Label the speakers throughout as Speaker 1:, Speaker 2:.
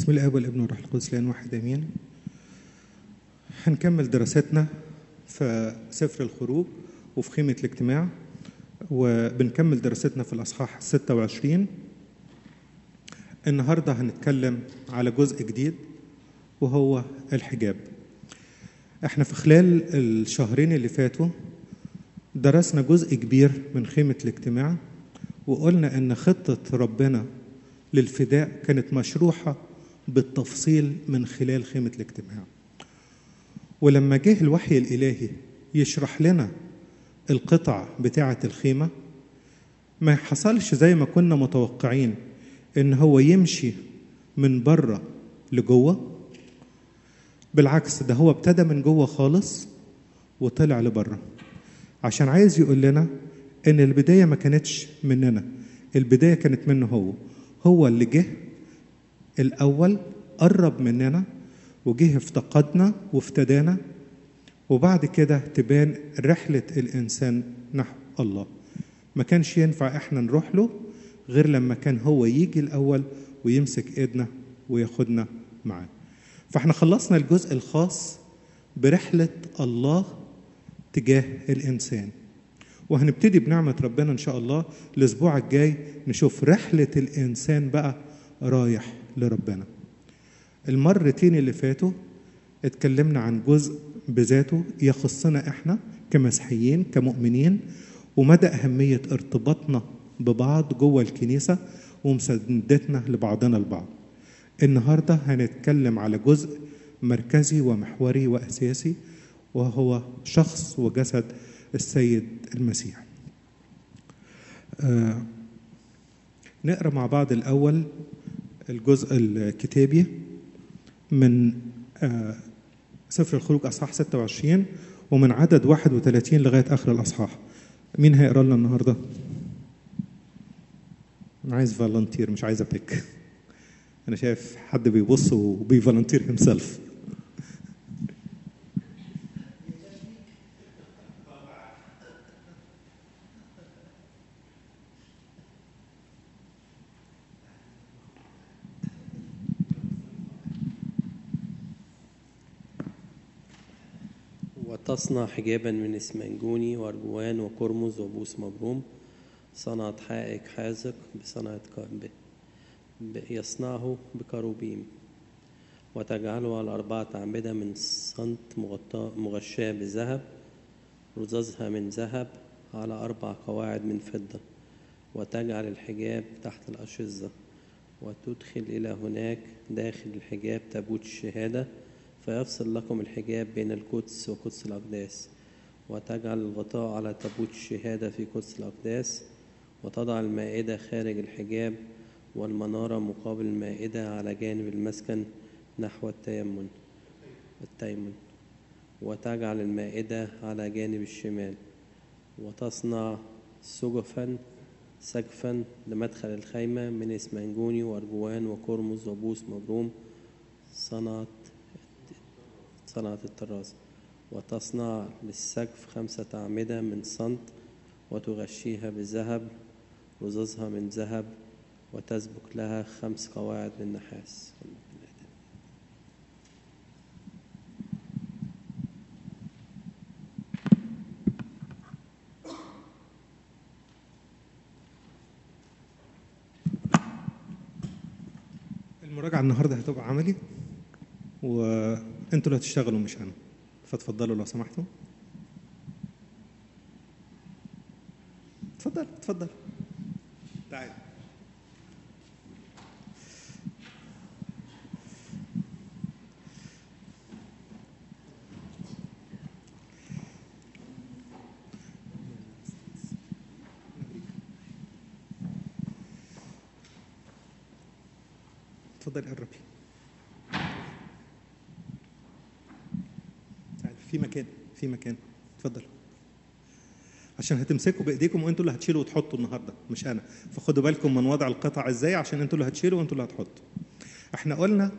Speaker 1: بسم الله والابن والروح القدس لان واحد امين هنكمل دراستنا في سفر الخروج وفي خيمة الاجتماع وبنكمل دراستنا في الأصحاح 26 النهاردة هنتكلم على جزء جديد وهو الحجاب احنا في خلال الشهرين اللي فاتوا درسنا جزء كبير من خيمة الاجتماع وقلنا ان خطة ربنا للفداء كانت مشروحة بالتفصيل من خلال خيمة الاجتماع ولما جه الوحي الإلهي يشرح لنا القطع بتاعة الخيمة ما حصلش زي ما كنا متوقعين إن هو يمشي من بره لجوه بالعكس ده هو ابتدى من جوه خالص وطلع لبره عشان عايز يقول لنا إن البداية ما كانتش مننا البداية كانت منه هو هو اللي جه الأول قرب مننا وجه افتقدنا وافتدانا وبعد كده تبان رحلة الإنسان نحو الله ما كانش ينفع إحنا نروح له غير لما كان هو يجي الأول ويمسك إيدنا وياخدنا معاه فإحنا خلصنا الجزء الخاص برحلة الله تجاه الإنسان وهنبتدي بنعمة ربنا إن شاء الله الأسبوع الجاي نشوف رحلة الإنسان بقى رايح لربنا المرتين اللي فاتوا اتكلمنا عن جزء بذاته يخصنا احنا كمسيحيين كمؤمنين ومدى أهمية ارتباطنا ببعض جوه الكنيسة ومساندتنا لبعضنا البعض النهاردة هنتكلم على جزء مركزي ومحوري وأساسي وهو شخص وجسد السيد المسيح آه نقرأ مع بعض الأول الجزء الكتابي من آه سفر الخروج أصحاح 26 ومن عدد 31 لغاية آخر الأصحاح مين هيقرأ لنا النهاردة؟ أنا عايز فالنتير مش عايز أبيك أنا شايف حد بيبص وبيفالنتير هيمسيلف
Speaker 2: وتصنع حجابا من اسمنجوني وارجوان وقرمز وبوس مبروم صنعت حائك حازق بصنعة ب... ب... يصنعه بكروبيم وتجعله على أربعة أعمدة من صنت مغطاة مغشاة بذهب رزازها من ذهب على أربع قواعد من فضة وتجعل الحجاب تحت الأشزة وتدخل إلى هناك داخل الحجاب تابوت الشهادة فيفصل لكم الحجاب بين القدس وقدس الأقداس وتجعل الغطاء على تابوت الشهادة في قدس الأقداس وتضع المائدة خارج الحجاب والمنارة مقابل المائدة على جانب المسكن نحو التيمن التيمن وتجعل المائدة على جانب الشمال وتصنع سجفا سقفا لمدخل الخيمة من اسمنجوني وأرجوان وقرمز وبوس مبروم صنعت صنعت الطراز وتصنع للسقف خمسة أعمدة من صنط وتغشيها بذهب رزازها من ذهب وتسبك لها خمس قواعد من نحاس
Speaker 1: المراجعة النهاردة هتبقى عملي وانتوا اللي هتشتغلوا مش انا فتفضلوا لو سمحتوا اتفضل اتفضل تعال اتفضلي قربي في مكان في مكان اتفضل عشان هتمسكوا بايديكم وانتوا اللي هتشيلوا وتحطوا النهارده مش انا فخدوا بالكم من وضع القطع ازاي عشان انتوا اللي هتشيلوا وانتوا اللي هتحطوا احنا قلنا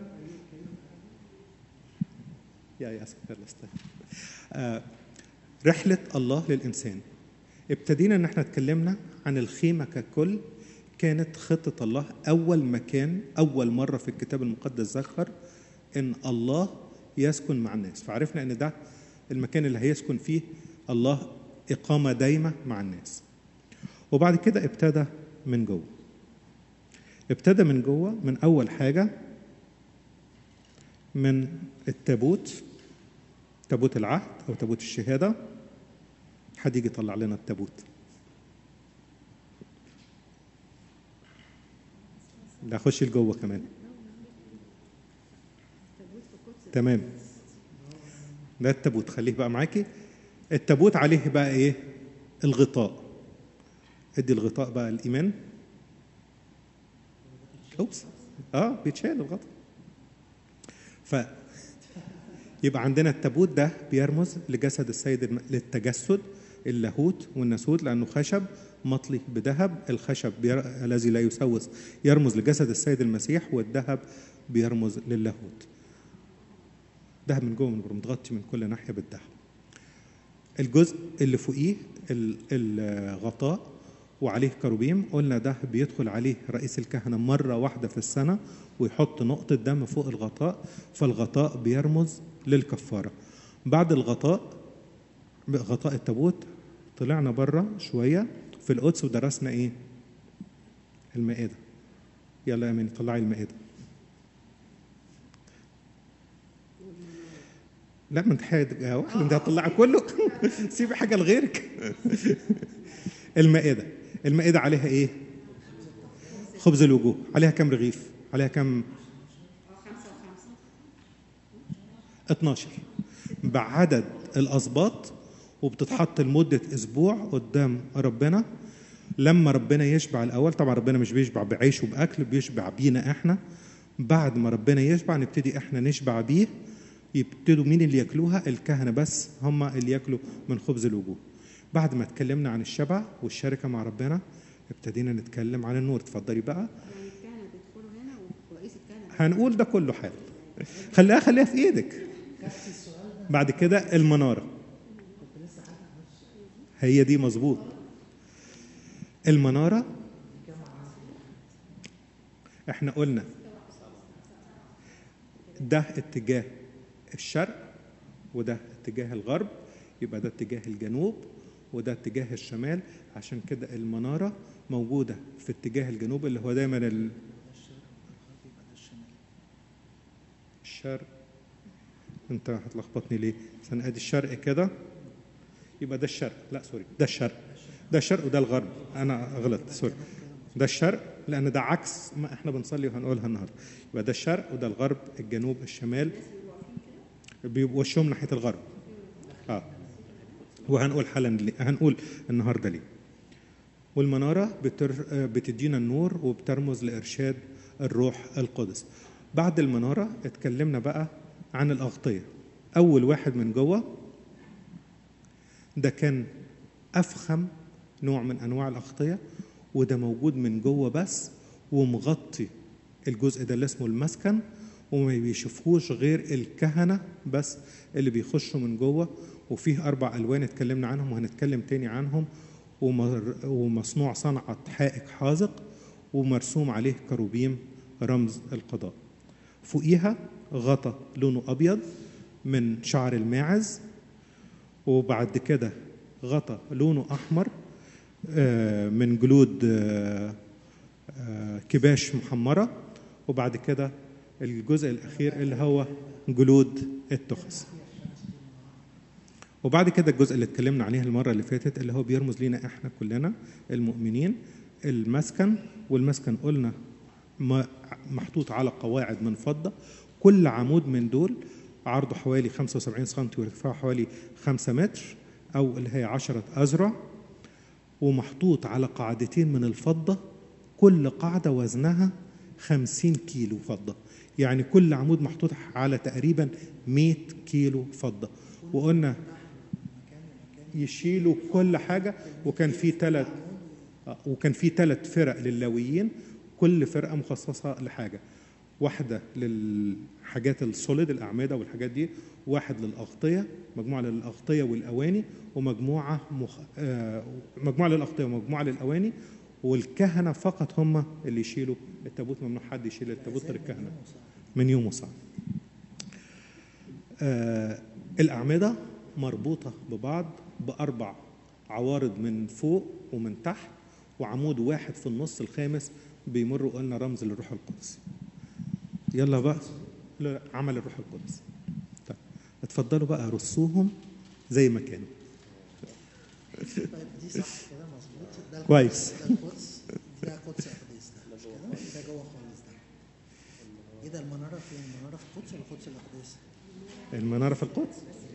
Speaker 1: يا يا يلا استنى آه رحله الله للانسان ابتدينا ان احنا اتكلمنا عن الخيمه ككل كانت خطة الله أول مكان أول مرة في الكتاب المقدس ذكر إن الله يسكن مع الناس فعرفنا إن ده المكان اللي هيسكن فيه الله إقامة دايمة مع الناس وبعد كده ابتدى من جوه ابتدى من جوه من أول حاجة من التابوت تابوت العهد أو تابوت الشهادة حد يجي يطلع لنا التابوت ده اخش لجوه كمان تمام ده التابوت خليه بقى معاكي التابوت عليه بقى ايه الغطاء ادي الغطاء بقى الايمان اوبس اه بيتشال الغطاء ف يبقى عندنا التابوت ده بيرمز لجسد السيد الم... للتجسد اللاهوت والناسوت لانه خشب مطلي بذهب الخشب بير... الذي لا يسوس يرمز لجسد السيد المسيح والذهب بيرمز للاهوت ذهب من جوه من بره متغطي من كل ناحيه بالذهب الجزء اللي فوقيه ال- الغطاء وعليه كروبيم قلنا ده بيدخل عليه رئيس الكهنة مرة واحدة في السنة ويحط نقطة دم فوق الغطاء فالغطاء بيرمز للكفارة بعد الغطاء غطاء التابوت طلعنا بره شوية في القدس ودرسنا ايه المائدة يلا يا امين طلعي المائدة لا ما انت حاد واحد انت هتطلعي كله سيبي حاجه لغيرك المائده المائده عليها ايه خبز الوجوه عليها كم رغيف عليها كم 12 بعدد الاسباط وبتتحط لمده اسبوع قدام ربنا لما ربنا يشبع الاول طبعا ربنا مش بيشبع بعيش وباكل بيشبع بينا احنا بعد ما ربنا يشبع نبتدي احنا نشبع بيه يبتدوا مين اللي ياكلوها الكهنه بس هم اللي ياكلوا من خبز الوجوه بعد ما اتكلمنا عن الشبع والشركه مع ربنا ابتدينا نتكلم عن النور اتفضلي بقى
Speaker 3: يعني الكهنه بيدخلوا هنا ورئيس الكهنه
Speaker 1: هنقول ده كله حال خليها خليها في ايدك بعد كده المناره هي دي مظبوط المناره احنا قلنا ده اتجاه الشرق وده اتجاه الغرب يبقى ده اتجاه الجنوب وده اتجاه الشمال عشان كده المناره موجوده في اتجاه الجنوب اللي هو دايما ال... الشرق انت هتلخبطني ليه؟ عشان ادي الشرق كده يبقى ده الشرق لا سوري ده الشرق ده الشرق وده الغرب انا غلط سوري ده الشرق لان ده عكس ما احنا بنصلي وهنقولها النهارده يبقى ده الشرق وده الغرب الجنوب الشمال بيبقوا وشهم ناحيه الغرب اه وهنقول حالا ليه هنقول النهارده ليه والمناره بتر... آه، بتدينا النور وبترمز لارشاد الروح القدس بعد المناره اتكلمنا بقى عن الاغطيه اول واحد من جوه ده كان افخم نوع من انواع الاغطيه وده موجود من جوه بس ومغطي الجزء ده اللي اسمه المسكن وما بيشوفوش غير الكهنه بس اللي بيخشوا من جوه وفيه اربع الوان اتكلمنا عنهم وهنتكلم تاني عنهم ومر- ومصنوع صنعه حائك حاذق ومرسوم عليه كروبيم رمز القضاء فوقيها غطا لونه ابيض من شعر الماعز وبعد كده غطا لونه احمر آه، من جلود آه، آه، كباش محمره وبعد كده الجزء الاخير اللي هو جلود التخس وبعد كده الجزء اللي اتكلمنا عليه المره اللي فاتت اللي هو بيرمز لينا احنا كلنا المؤمنين المسكن والمسكن قلنا ما- محطوط على قواعد من فضه كل عمود من دول عرضه حوالي 75 سم وارتفاعه حوالي 5 متر او اللي هي 10 اذرع ومحطوط على قاعدتين من الفضة كل قاعدة وزنها 50 كيلو فضة يعني كل عمود محطوط على تقريبا 100 كيلو فضة وقلنا يشيلوا كل حاجة وكان في ثلاث وكان في ثلاث فرق للاويين كل فرقة مخصصة لحاجة واحدة للحاجات السوليد الأعمدة والحاجات دي واحد للأغطية مجموعة للأغطية والأواني ومجموعة مخ... آه، مجموعة للأغطية ومجموعة للأواني والكهنه فقط هم اللي يشيلوا التابوت ممنوع حد يشيل التابوت غير الكهنه من يوم وصعب آه الأعمدة مربوطة ببعض بأربع عوارض من فوق ومن تحت وعمود واحد في النص الخامس بيمر قلنا رمز للروح القدس يلا بقى لا لا، عمل الروح القدس طيب اتفضلوا بقى رصوهم زي ما كانوا
Speaker 4: طيب دي صح كده مظبوط ده القدس-
Speaker 1: كويس.
Speaker 4: ده القدس ده قدس اقداس ده مش كده ده جوه خالص ده ايه ده المناره فين المناره في القدس ولا قدس الاقداس
Speaker 1: المنارة في القدس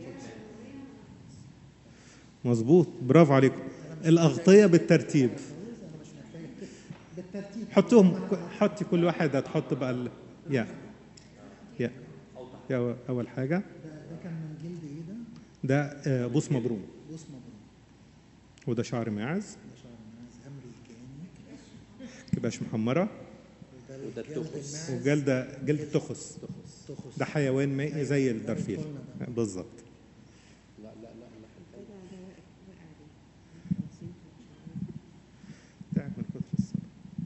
Speaker 1: مظبوط برافو عليكم الأغطية بالترتيب
Speaker 4: انا مش محتاج بالترتيب
Speaker 1: حطوهم حطي كل واحد هتحط بقى ال... يا يا يا أول حاجة
Speaker 4: ده ده كان من جلد ايه ده
Speaker 1: ده آه، بوس مبروم
Speaker 4: بوس مبروك
Speaker 1: وده شعر ماعز
Speaker 4: ده شعر ناس امريكاني
Speaker 1: كباش محمرة
Speaker 4: وده
Speaker 2: وده
Speaker 4: الجلد
Speaker 2: التخس.
Speaker 4: الماعز
Speaker 1: وجلد جلد تخس
Speaker 4: تخص
Speaker 1: ده حيوان مائي زي
Speaker 4: أيوة،
Speaker 1: الدرفيل
Speaker 4: قلنا ده.
Speaker 1: بالظبط
Speaker 2: لا لا لا لا
Speaker 3: ده ده واقع دي خمسين
Speaker 1: تعب من كتر الصلاة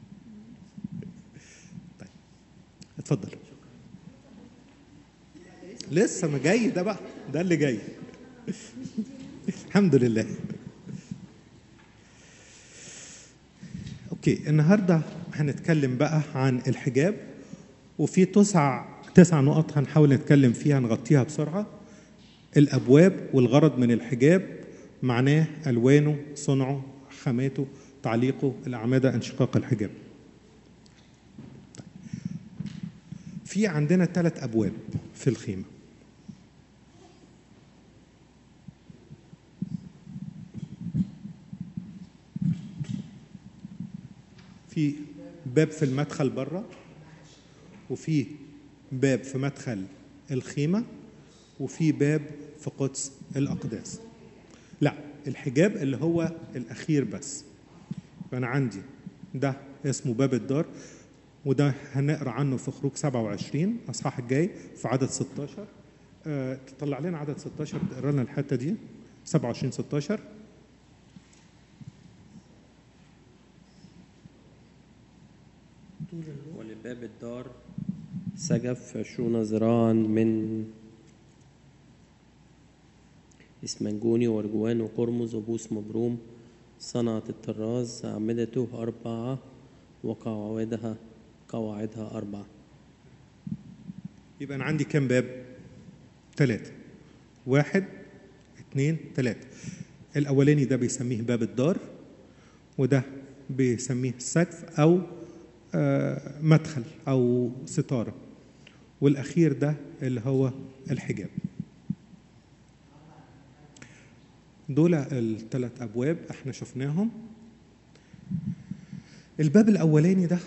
Speaker 1: طيب اتفضل لسه ما جاي ده بقى ده اللي جاي الحمد لله اوكي النهارده هنتكلم بقى عن الحجاب وفي تسع تسع نقط هنحاول نتكلم فيها نغطيها بسرعه الابواب والغرض من الحجاب معناه الوانه صنعه خاماته تعليقه الاعمده انشقاق الحجاب طيب. في عندنا ثلاث ابواب في الخيمه في باب في المدخل بره وفي باب في مدخل الخيمة وفي باب في قدس الأقداس لا الحجاب اللي هو الأخير بس فأنا عندي ده اسمه باب الدار وده هنقرا عنه في خروج 27 اصحاح الجاي في عدد 16 أه تطلع لنا عدد 16 تقرا لنا الحته دي 27 16
Speaker 4: طول اللون
Speaker 2: ولباب الدار سجف عشرون ذراعا من اسمنجوني وارجوان وقرمز وبوس مبروم صنعت الطراز أعمدته أربعة وقواعدها قواعدها أربعة
Speaker 1: يبقى انا عندي كام باب؟ ثلاثة واحد اثنين ثلاثة الأولاني ده بيسميه باب الدار وده بيسميه سقف أو آه، مدخل أو ستارة والأخير ده اللي هو الحجاب دول الثلاث أبواب احنا شفناهم الباب الأولاني ده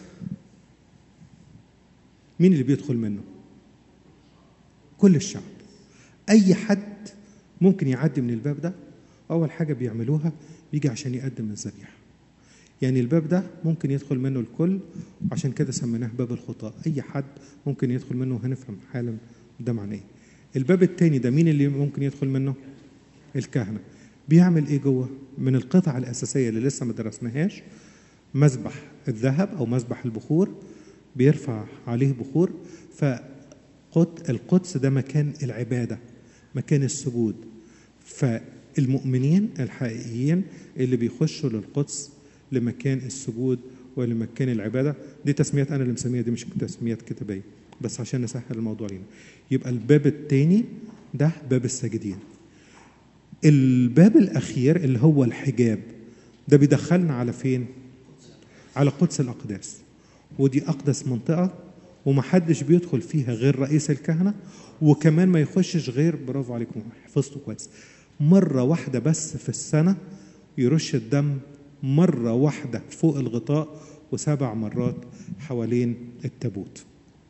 Speaker 1: مين اللي بيدخل منه؟ كل الشعب اي حد ممكن يعدي من الباب ده اول حاجه بيعملوها بيجي عشان يقدم الذبيحه يعني الباب ده ممكن يدخل منه الكل عشان كده سميناه باب الخطاة اي حد ممكن يدخل منه وهنفهم حالا ده معناه ايه الباب التاني ده مين اللي ممكن يدخل منه الكهنه بيعمل ايه جوه من القطع الاساسيه اللي لسه ما درسناهاش مذبح الذهب او مذبح البخور بيرفع عليه بخور فقد القدس ده مكان العباده مكان السجود فالمؤمنين الحقيقيين اللي بيخشوا للقدس لمكان السجود ولمكان العباده دي تسميات انا اللي مسميها دي مش تسميات كتابيه بس عشان نسهل الموضوع لينا يبقى الباب الثاني ده باب الساجدين الباب الاخير اللي هو الحجاب ده بيدخلنا على فين على قدس الاقداس ودي اقدس منطقه ومحدش بيدخل فيها غير رئيس الكهنه وكمان ما يخشش غير برافو عليكم حفظتوا كويس مره واحده بس في السنه يرش الدم مره واحده فوق الغطاء وسبع مرات حوالين التابوت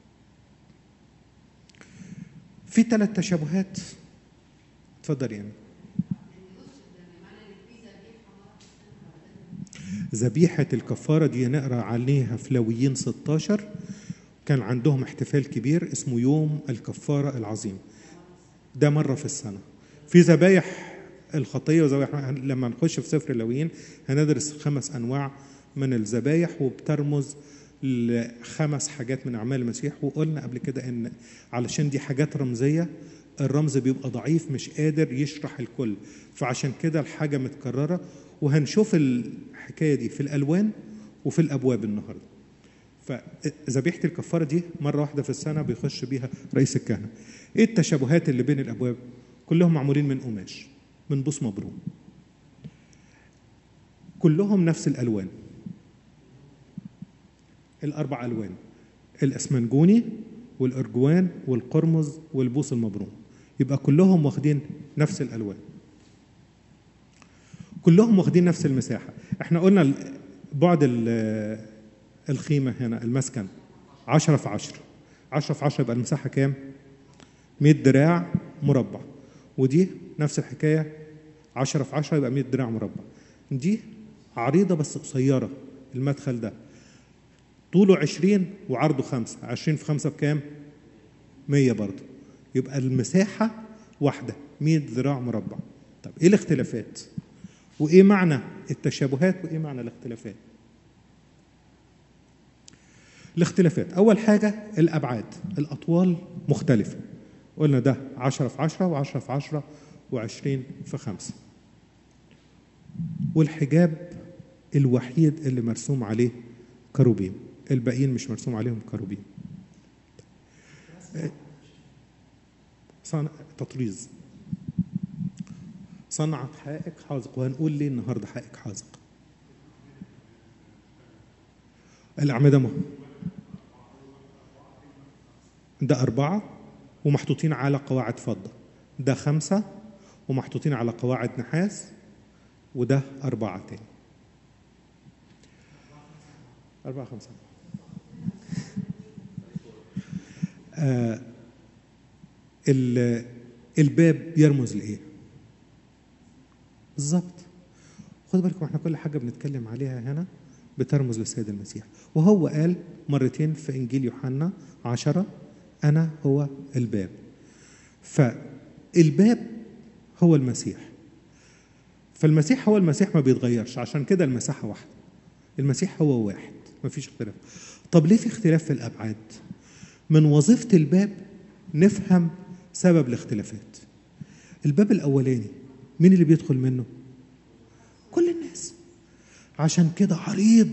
Speaker 1: في ثلاث تشابهات اتفضل يعني ذبيحة الكفارة دي نقرأ عليها في لويين 16 كان عندهم احتفال كبير اسمه يوم الكفارة العظيم ده مرة في السنة في ذبايح الخطية وذبايح لما نخش في سفر اللويين هندرس خمس أنواع من الذبايح وبترمز لخمس حاجات من اعمال المسيح وقلنا قبل كده ان علشان دي حاجات رمزيه الرمز بيبقى ضعيف مش قادر يشرح الكل فعشان كده الحاجه متكرره وهنشوف الحكايه دي في الالوان وفي الابواب النهارده فذبيحه الكفاره دي مره واحده في السنه بيخش بيها رئيس الكهنه ايه التشابهات اللي بين الابواب كلهم معمولين من قماش من بوس مبروم كلهم نفس الالوان الاربع الوان الاسمنجوني والارجوان والقرمز والبوس المبروم يبقى كلهم واخدين نفس الالوان كلهم واخدين نفس المساحه احنا قلنا ال- بعد ال- الخيمه هنا المسكن 10 في 10 10 في 10 يبقى المساحه كام 100 دراع مربع ودي نفس الحكايه 10 في 10 يبقى 100 دراع مربع دي عريضه بس قصيره المدخل ده طوله 20 وعرضه 5 20 في 5 بكام 100 برضه يبقى المساحه واحده 100 ذراع مربع طب ايه الاختلافات وايه معنى التشابهات وايه معنى الاختلافات الاختلافات اول حاجه الابعاد الاطوال مختلفه قلنا ده 10 في 10 و10 في 10 و20 في 5 والحجاب الوحيد اللي مرسوم عليه كروبيم الباقيين مش مرسوم عليهم كروبيم صنع تطريز صنعت حائق حازق وهنقول ليه النهارده حائق حازق الأعمدة ما ده أربعة ومحطوطين على قواعد فضة ده خمسة ومحطوطين على قواعد نحاس وده أربعة تاني أربعة خمسة آه ال- الباب يرمز لإيه؟ بالظبط خدوا بالكم احنا كل حاجة بنتكلم عليها هنا بترمز للسيد المسيح وهو قال مرتين في إنجيل يوحنا عشرة أنا هو الباب فالباب هو المسيح فالمسيح هو المسيح ما بيتغيرش عشان كده المساحة واحدة المسيح هو واحد ما فيش اختلاف طب ليه في اختلاف في الأبعاد من وظيفة الباب نفهم سبب الاختلافات الباب الأولاني مين اللي بيدخل منه كل الناس عشان كده عريض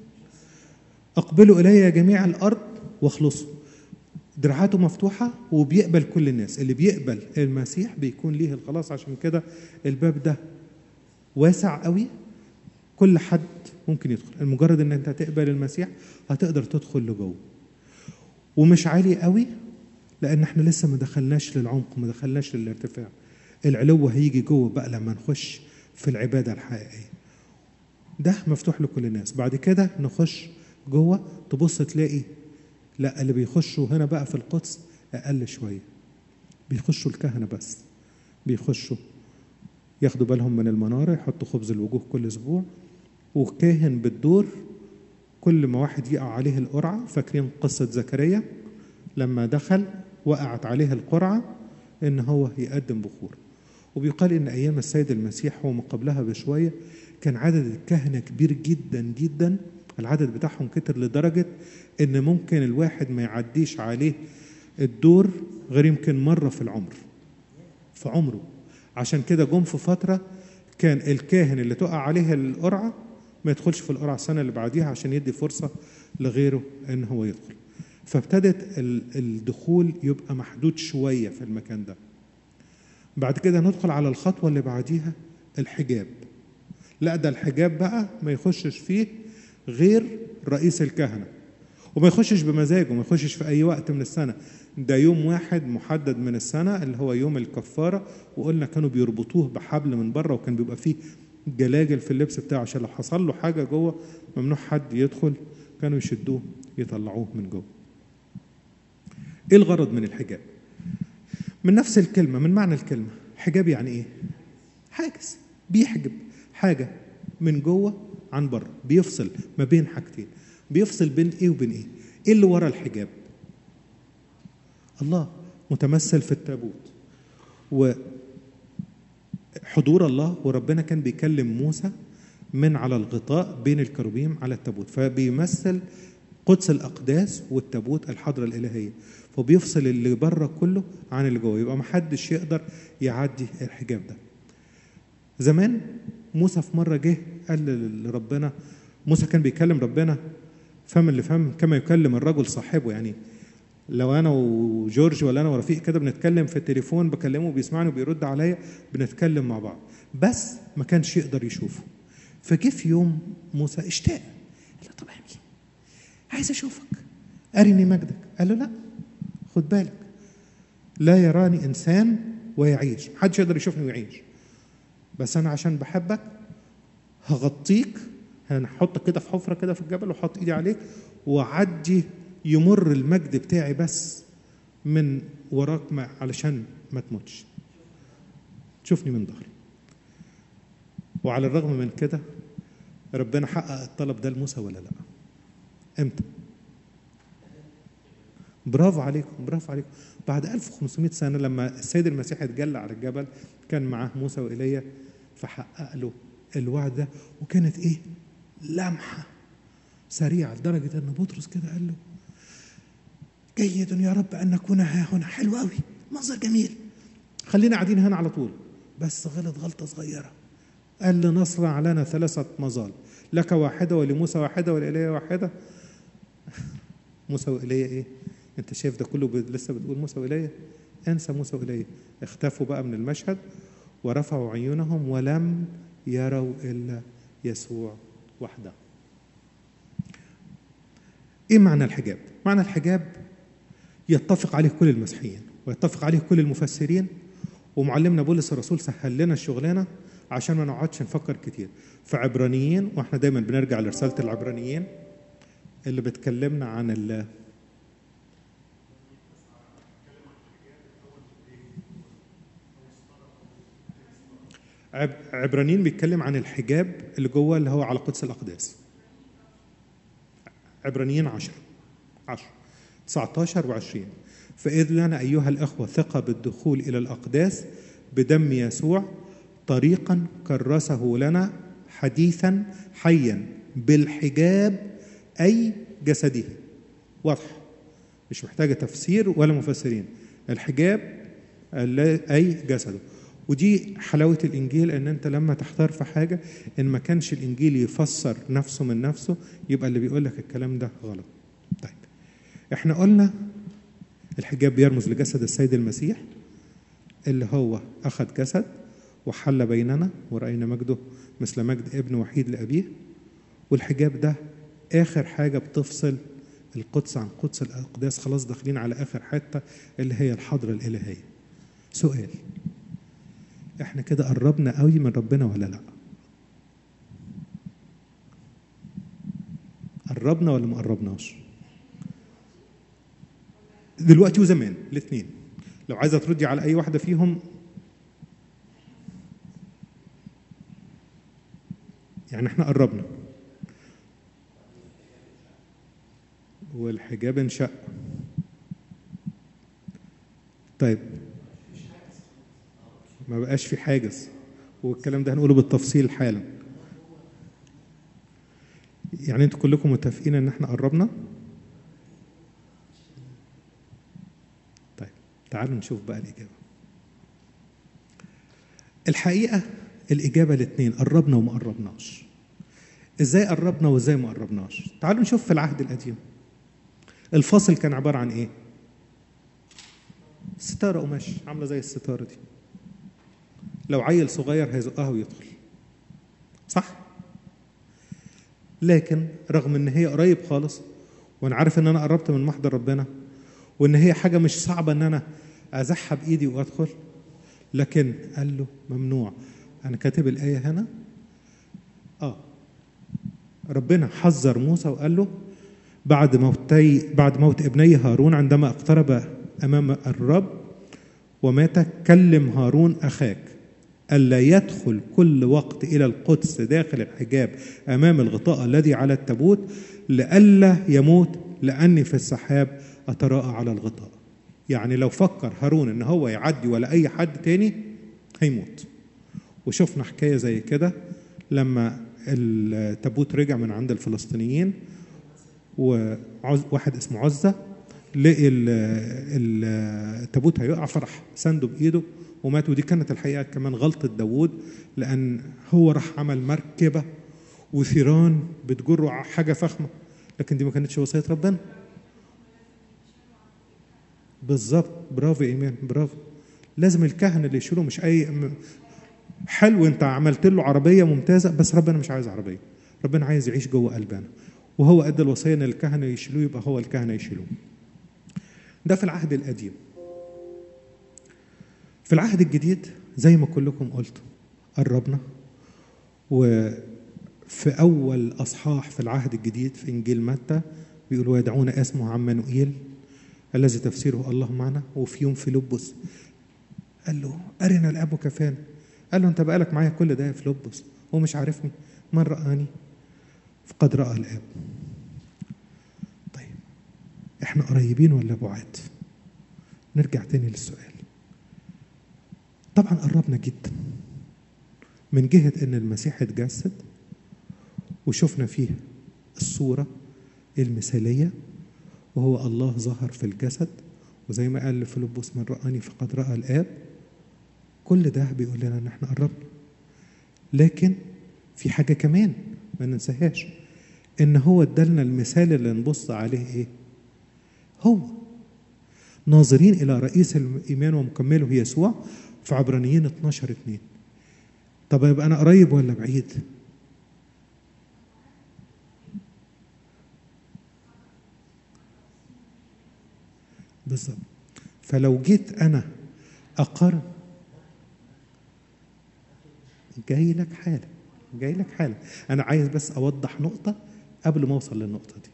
Speaker 1: اقبلوا الي جميع الارض واخلصوا دراعاته مفتوحه وبيقبل كل الناس اللي بيقبل المسيح بيكون ليه الخلاص عشان كده الباب ده واسع قوي كل حد ممكن يدخل المجرد ان انت تقبل المسيح هتقدر تدخل لجوه ومش عالي قوي لان احنا لسه ما دخلناش للعمق ما دخلناش للارتفاع العلو هيجي جوه بقى لما نخش في العباده الحقيقيه ده مفتوح لكل الناس بعد كده نخش جوه تبص تلاقي لا اللي بيخشوا هنا بقى في القدس اقل شويه بيخشوا الكهنه بس بيخشوا ياخدوا بالهم من المناره يحطوا خبز الوجوه كل اسبوع وكاهن بالدور كل ما واحد يقع عليه القرعه فاكرين قصه زكريا لما دخل وقعت عليه القرعه ان هو يقدم بخور وبيقال ان ايام السيد المسيح وما قبلها بشويه كان عدد الكهنه كبير جدا جدا العدد بتاعهم كتر لدرجه ان ممكن الواحد ما يعديش عليه الدور غير يمكن مره في العمر في عمره عشان كده جم في فتره كان الكاهن اللي تقع عليه القرعه ما يدخلش في القرعه السنه اللي بعديها عشان يدي فرصه لغيره ان هو يدخل فابتدت ال- الدخول يبقى محدود شويه في المكان ده بعد كده ندخل على الخطوه اللي بعديها الحجاب لا ده الحجاب بقى ما يخشش فيه غير رئيس الكهنه وما يخشش بمزاجه ما يخشش في اي وقت من السنه ده يوم واحد محدد من السنه اللي هو يوم الكفاره وقلنا كانوا بيربطوه بحبل من بره وكان بيبقى فيه جلاجل في اللبس بتاعه عشان لو حصل له حاجه جوه ممنوع حد يدخل كانوا يشدوه يطلعوه من جوه ايه الغرض من الحجاب من نفس الكلمه من معنى الكلمه حجاب يعني ايه حاجز بيحجب حاجه من جوه عن بره بيفصل ما بين حاجتين بيفصل بين ايه وبين ايه ايه اللي ورا الحجاب الله متمثل في التابوت وحضور الله وربنا كان بيكلم موسى من على الغطاء بين الكروبيم على التابوت فبيمثل قدس الأقداس والتابوت الحضرة الإلهية فبيفصل اللي بره كله عن اللي جوه يبقى محدش يقدر يعدي الحجاب ده زمان موسى في مرة جه قال لربنا موسى كان بيكلم ربنا فم اللي فم كما يكلم الرجل صاحبه يعني لو انا وجورج ولا انا ورفيق كده بنتكلم في التليفون بكلمه بيسمعني وبيرد عليا بنتكلم مع بعض بس ما كانش يقدر يشوفه فجه في يوم موسى اشتاق قال له طب اعمل ايه؟ عايز اشوفك ارني مجدك قال له لا خد بالك لا يراني انسان ويعيش محدش يقدر يشوفني ويعيش بس انا عشان بحبك هغطيك هنحطك كده في حفره كده في الجبل واحط ايدي عليك واعدي يمر المجد بتاعي بس من وراك ما علشان ما تموتش تشوفني من ظهري وعلى الرغم من كده ربنا حقق الطلب ده لموسى ولا لا امتى برافو عليكم برافو عليكم بعد 1500 سنه لما السيد المسيح اتجلى على الجبل كان معاه موسى وايليا فحقق له الوعد ده وكانت ايه لمحه سريعه لدرجه ان بطرس كده قال له جيد يا رب ان نكون ها هنا حلو قوي منظر جميل خلينا قاعدين هنا على طول بس غلط غلطه صغيره قال لنصنع لنا ثلاثه مظال لك واحده ولموسى واحده ولإيليا واحده موسى وإيليا ايه انت شايف ده كله ب- لسه بتقول موسى وإيليا انسى موسى وإيليا اختفوا بقى من المشهد ورفعوا عيونهم ولم يروا الا يسوع وحده ايه معنى الحجاب معنى الحجاب يتفق عليه كل المسيحيين ويتفق عليه كل المفسرين ومعلمنا بولس الرسول سهل لنا الشغلانه عشان ما نقعدش نفكر كتير في عبرانيين واحنا دايما بنرجع لرساله العبرانيين اللي بتكلمنا عن ال عب- عبرانيين بيتكلم عن الحجاب اللي جوه اللي هو على قدس الاقداس عبرانيين 10 10 19 و20 فإذ لنا أيها الأخوة ثقة بالدخول إلى الأقداس بدم يسوع طريقا كرسه لنا حديثا حيا بالحجاب أي جسده واضح مش محتاجة تفسير ولا مفسرين الحجاب الل- أي جسده ودي حلاوة الإنجيل إن أنت لما تحتار في حاجة إن ما كانش الإنجيل يفسر نفسه من نفسه يبقى اللي بيقول لك الكلام ده غلط طيب احنا قلنا الحجاب بيرمز لجسد السيد المسيح اللي هو أخذ جسد وحل بيننا ورأينا مجده مثل مجد ابن وحيد لأبيه والحجاب ده آخر حاجة بتفصل القدس عن قدس الأقداس خلاص داخلين على آخر حتة اللي هي الحضرة الإلهية سؤال احنا كده قربنا قوي من ربنا ولا لا قربنا ولا ما قربناش دلوقتي وزمان الاثنين لو عايزه تردي على اي واحده فيهم يعني احنا قربنا والحجاب انشق طيب ما بقاش في حاجز والكلام ده هنقوله بالتفصيل حالا يعني انتوا كلكم متفقين ان احنا قربنا طيب تعالوا نشوف بقى الإجابة الحقيقة الإجابة الاثنين قربنا وما قربناش إزاي قربنا وإزاي ما قربناش تعالوا نشوف في العهد القديم الفاصل كان عبارة عن إيه ستارة قماش عاملة زي الستارة دي لو عيل صغير هيزقها ويدخل صح لكن رغم ان هي قريب خالص وانا عارف ان انا قربت من محضر ربنا وان هي حاجه مش صعبه ان انا ازحها بايدي وادخل لكن قال له ممنوع انا كاتب الايه هنا اه ربنا حذر موسى وقال له بعد موتي بعد موت ابني هارون عندما اقترب امام الرب ومات كلم هارون اخاك ألا يدخل كل وقت إلى القدس داخل الحجاب أمام الغطاء الذي على التابوت لئلا يموت لأني في السحاب أتراءى على الغطاء يعني لو فكر هارون إن هو يعدي ولا أي حد تاني هيموت وشفنا حكاية زي كده لما التابوت رجع من عند الفلسطينيين وواحد اسمه عزة لقي ال- ال- التابوت هيقع فرح سنده بايده ومات ودي كانت الحقيقه كمان غلطه داوود لان هو راح عمل مركبه وثيران بتجره ع- حاجه فخمه لكن دي ما كانتش وصيه ربنا بالظبط برافو يا ايمان برافو لازم الكهنه اللي يشيلوا مش اي م- حلو انت عملت له عربيه ممتازه بس ربنا مش عايز عربيه ربنا عايز يعيش جوه قلبنا وهو ادى الوصيه ان الكهنه يشيلوه يبقى هو الكهنه يشيلوه ده في العهد القديم في العهد الجديد زي ما كلكم قلتوا قربنا وفي أول أصحاح في العهد الجديد في إنجيل متى بيقول ويدعون اسمه عمانوئيل الذي تفسيره الله معنا وفي يوم فيلبس قال له أرنا الأب كفانا قال له أنت بقالك معايا كل ده يا فيلبس هو مش عارفني من رآني فقد رأى الآب طيب احنا قريبين ولا بعاد نرجع تاني للسؤال طبعا قربنا جدا من جهة ان المسيح اتجسد وشفنا فيه الصورة المثالية وهو الله ظهر في الجسد وزي ما قال لفيلبس من رآني فقد رأى الآب كل ده بيقول لنا ان احنا قربنا لكن في حاجة كمان ما ننساهاش ان هو ادالنا المثال اللي نبص عليه ايه هو ناظرين الى رئيس الايمان ومكمله يسوع في عبرانيين 12 2 طب يبقى انا قريب ولا بعيد بالظبط فلو جيت انا اقارن جاي لك حاله جاي لك حاله انا عايز بس اوضح نقطه قبل ما اوصل للنقطه دي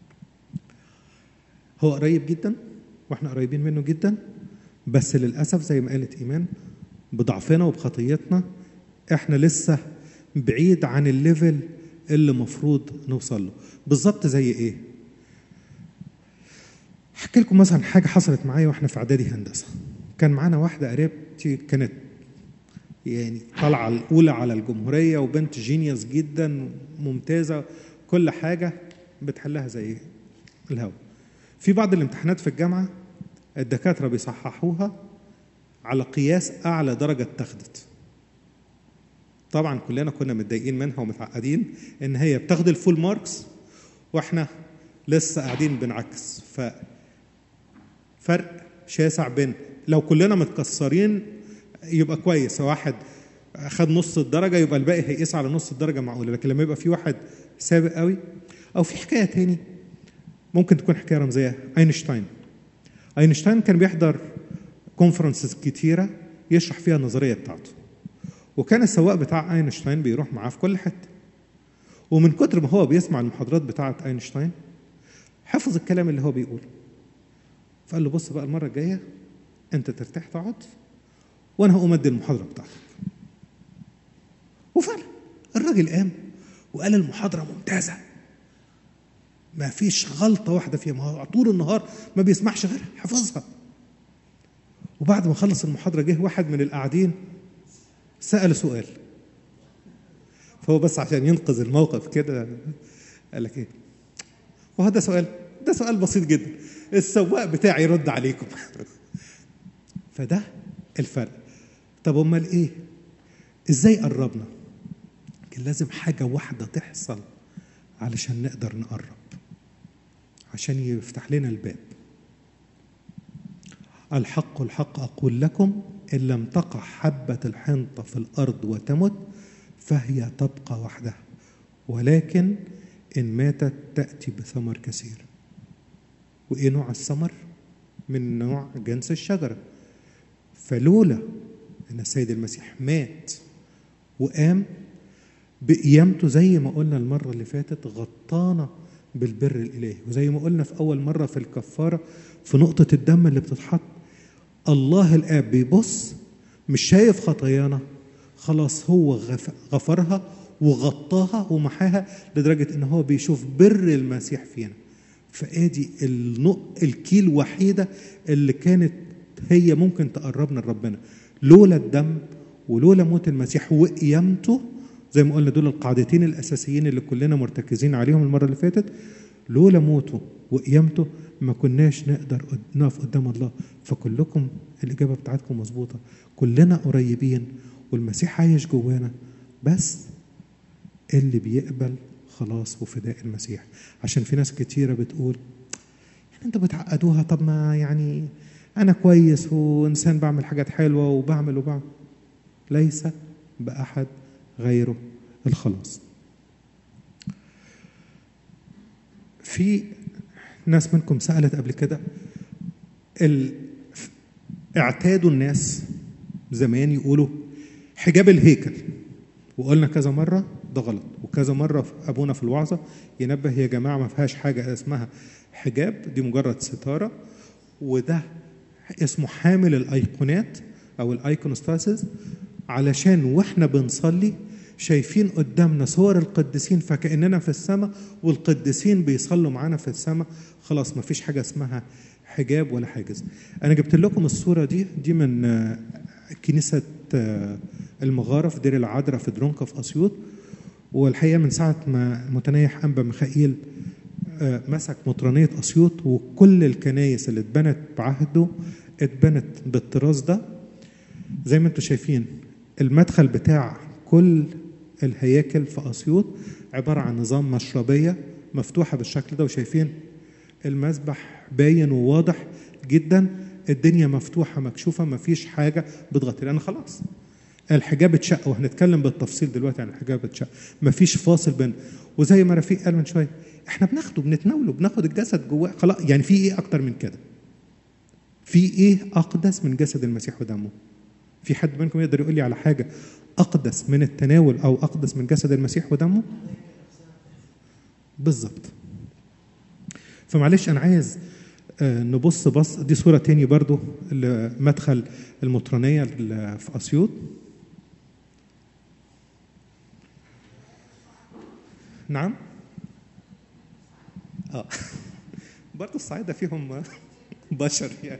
Speaker 1: هو قريب جدا واحنا قريبين منه جدا بس للاسف زي ما قالت ايمان بضعفنا وبخطيتنا احنا لسه بعيد عن الليفل اللي المفروض نوصل له بالظبط زي ايه احكي لكم مثلا حاجه حصلت معايا واحنا في اعدادي هندسه كان معانا واحده قريبتي كانت يعني طالعه الاولى على الجمهوريه وبنت جينيوس جدا ممتازه كل حاجه بتحلها زي الهوا في بعض الامتحانات في الجامعه الدكاتره بيصححوها على قياس اعلى درجه اتخذت طبعا كلنا كنا متضايقين منها ومتعقدين ان هي بتاخد الفول ماركس واحنا لسه قاعدين بنعكس ف فرق شاسع بين لو كلنا متكسرين يبقى كويس واحد خد نص الدرجه يبقى الباقي هيقيس على نص الدرجه معقوله لكن لما يبقى في واحد سابق قوي او في حكايه تاني ممكن تكون حكايه رمزيه اينشتاين اينشتاين كان بيحضر كونفرنسز كتيره يشرح فيها النظريه بتاعته وكان السواق بتاع اينشتاين بيروح معاه في كل حته ومن كتر ما هو بيسمع المحاضرات بتاعه اينشتاين حفظ الكلام اللي هو بيقوله فقال له بص بقى المره الجايه انت ترتاح تقعد وانا هقوم ادي المحاضره بتاعتك وفعلا الراجل قام وقال المحاضره ممتازه ما فيش غلطه واحده فيها ما هو طول النهار ما بيسمعش غيرها حفظها وبعد ما خلص المحاضره جه واحد من القاعدين سال سؤال فهو بس عشان ينقذ الموقف كده قال لك ايه وهو ده سؤال ده سؤال بسيط جدا السواق بتاعي يرد عليكم فده الفرق طب امال ايه ازاي قربنا كان لازم حاجه واحده تحصل علشان نقدر نقرب عشان يفتح لنا الباب الحق الحق اقول لكم ان لم تقع حبه الحنطه في الارض وتمت فهي تبقى وحدها ولكن ان ماتت تاتي بثمر كثير وايه نوع الثمر من نوع جنس الشجره فلولا ان السيد المسيح مات وقام بقيامته زي ما قلنا المره اللي فاتت غطانا بالبر الالهي وزي ما قلنا في اول مره في الكفاره في نقطه الدم اللي بتتحط الله الاب بيبص مش شايف خطايانا خلاص هو غف- غفرها وغطاها ومحاها لدرجه ان هو بيشوف بر المسيح فينا فادي النق الكيل الوحيده اللي كانت هي ممكن تقربنا لربنا لولا الدم ولولا موت المسيح وقيامته زي ما قلنا دول القاعدتين الاساسيين اللي كلنا مرتكزين عليهم المره اللي فاتت لولا موته وقيامته ما كناش نقدر قد- نقف قدام الله فكلكم الاجابه بتاعتكم مظبوطه كلنا قريبين والمسيح عايش جوانا بس اللي بيقبل خلاص وفداء المسيح عشان في ناس كتيره بتقول يعني انتوا بتعقدوها طب ما يعني انا كويس وانسان بعمل حاجات حلوه وبعمل وبعمل ليس باحد غيره الخلاص في ناس منكم سالت قبل كده ال... اعتادوا الناس زمان يقولوا حجاب الهيكل وقلنا كذا مره ده غلط وكذا مره في ابونا في الوعظه ينبه يا جماعه ما فيهاش حاجه اسمها حجاب دي مجرد ستاره وده اسمه حامل الايقونات او الايكونوستاسيس علشان واحنا بنصلي شايفين قدامنا صور القديسين فكاننا في السماء والقديسين بيصلوا معانا في السماء خلاص ما فيش حاجه اسمها حجاب ولا حاجز انا جبت لكم الصوره دي دي من آه، كنيسه آه، المغاره في دير العذراء في درونكا في اسيوط والحقيقه من ساعه ما متنيح انبا ميخائيل آه، مسك مطرانيه اسيوط وكل الكنايس اللي اتبنت بعهده اتبنت بالطراز ده زي ما انتم شايفين المدخل بتاع كل الهياكل في اسيوط عباره عن نظام مشربيه مفتوحه بالشكل ده وشايفين المسبح باين وواضح جدا الدنيا مفتوحه مكشوفه ما فيش حاجه بتغطي لان خلاص الحجاب اتشق وهنتكلم بالتفصيل دلوقتي عن الحجاب اتشق مفيش فاصل بين وزي ما رفيق قال من شويه احنا بناخده بنتناوله بناخد الجسد جواه خلاص يعني في ايه اكتر من كده في ايه اقدس من جسد المسيح ودمه في حد منكم يقدر يقول لي على حاجه اقدس من التناول او اقدس من جسد المسيح ودمه بالظبط فمعلش انا عايز آه، نبص بص دي صوره تاني برضو لمدخل المطرانيه اللي في اسيوط نعم اه برضو الصعايده فيهم بشر يعني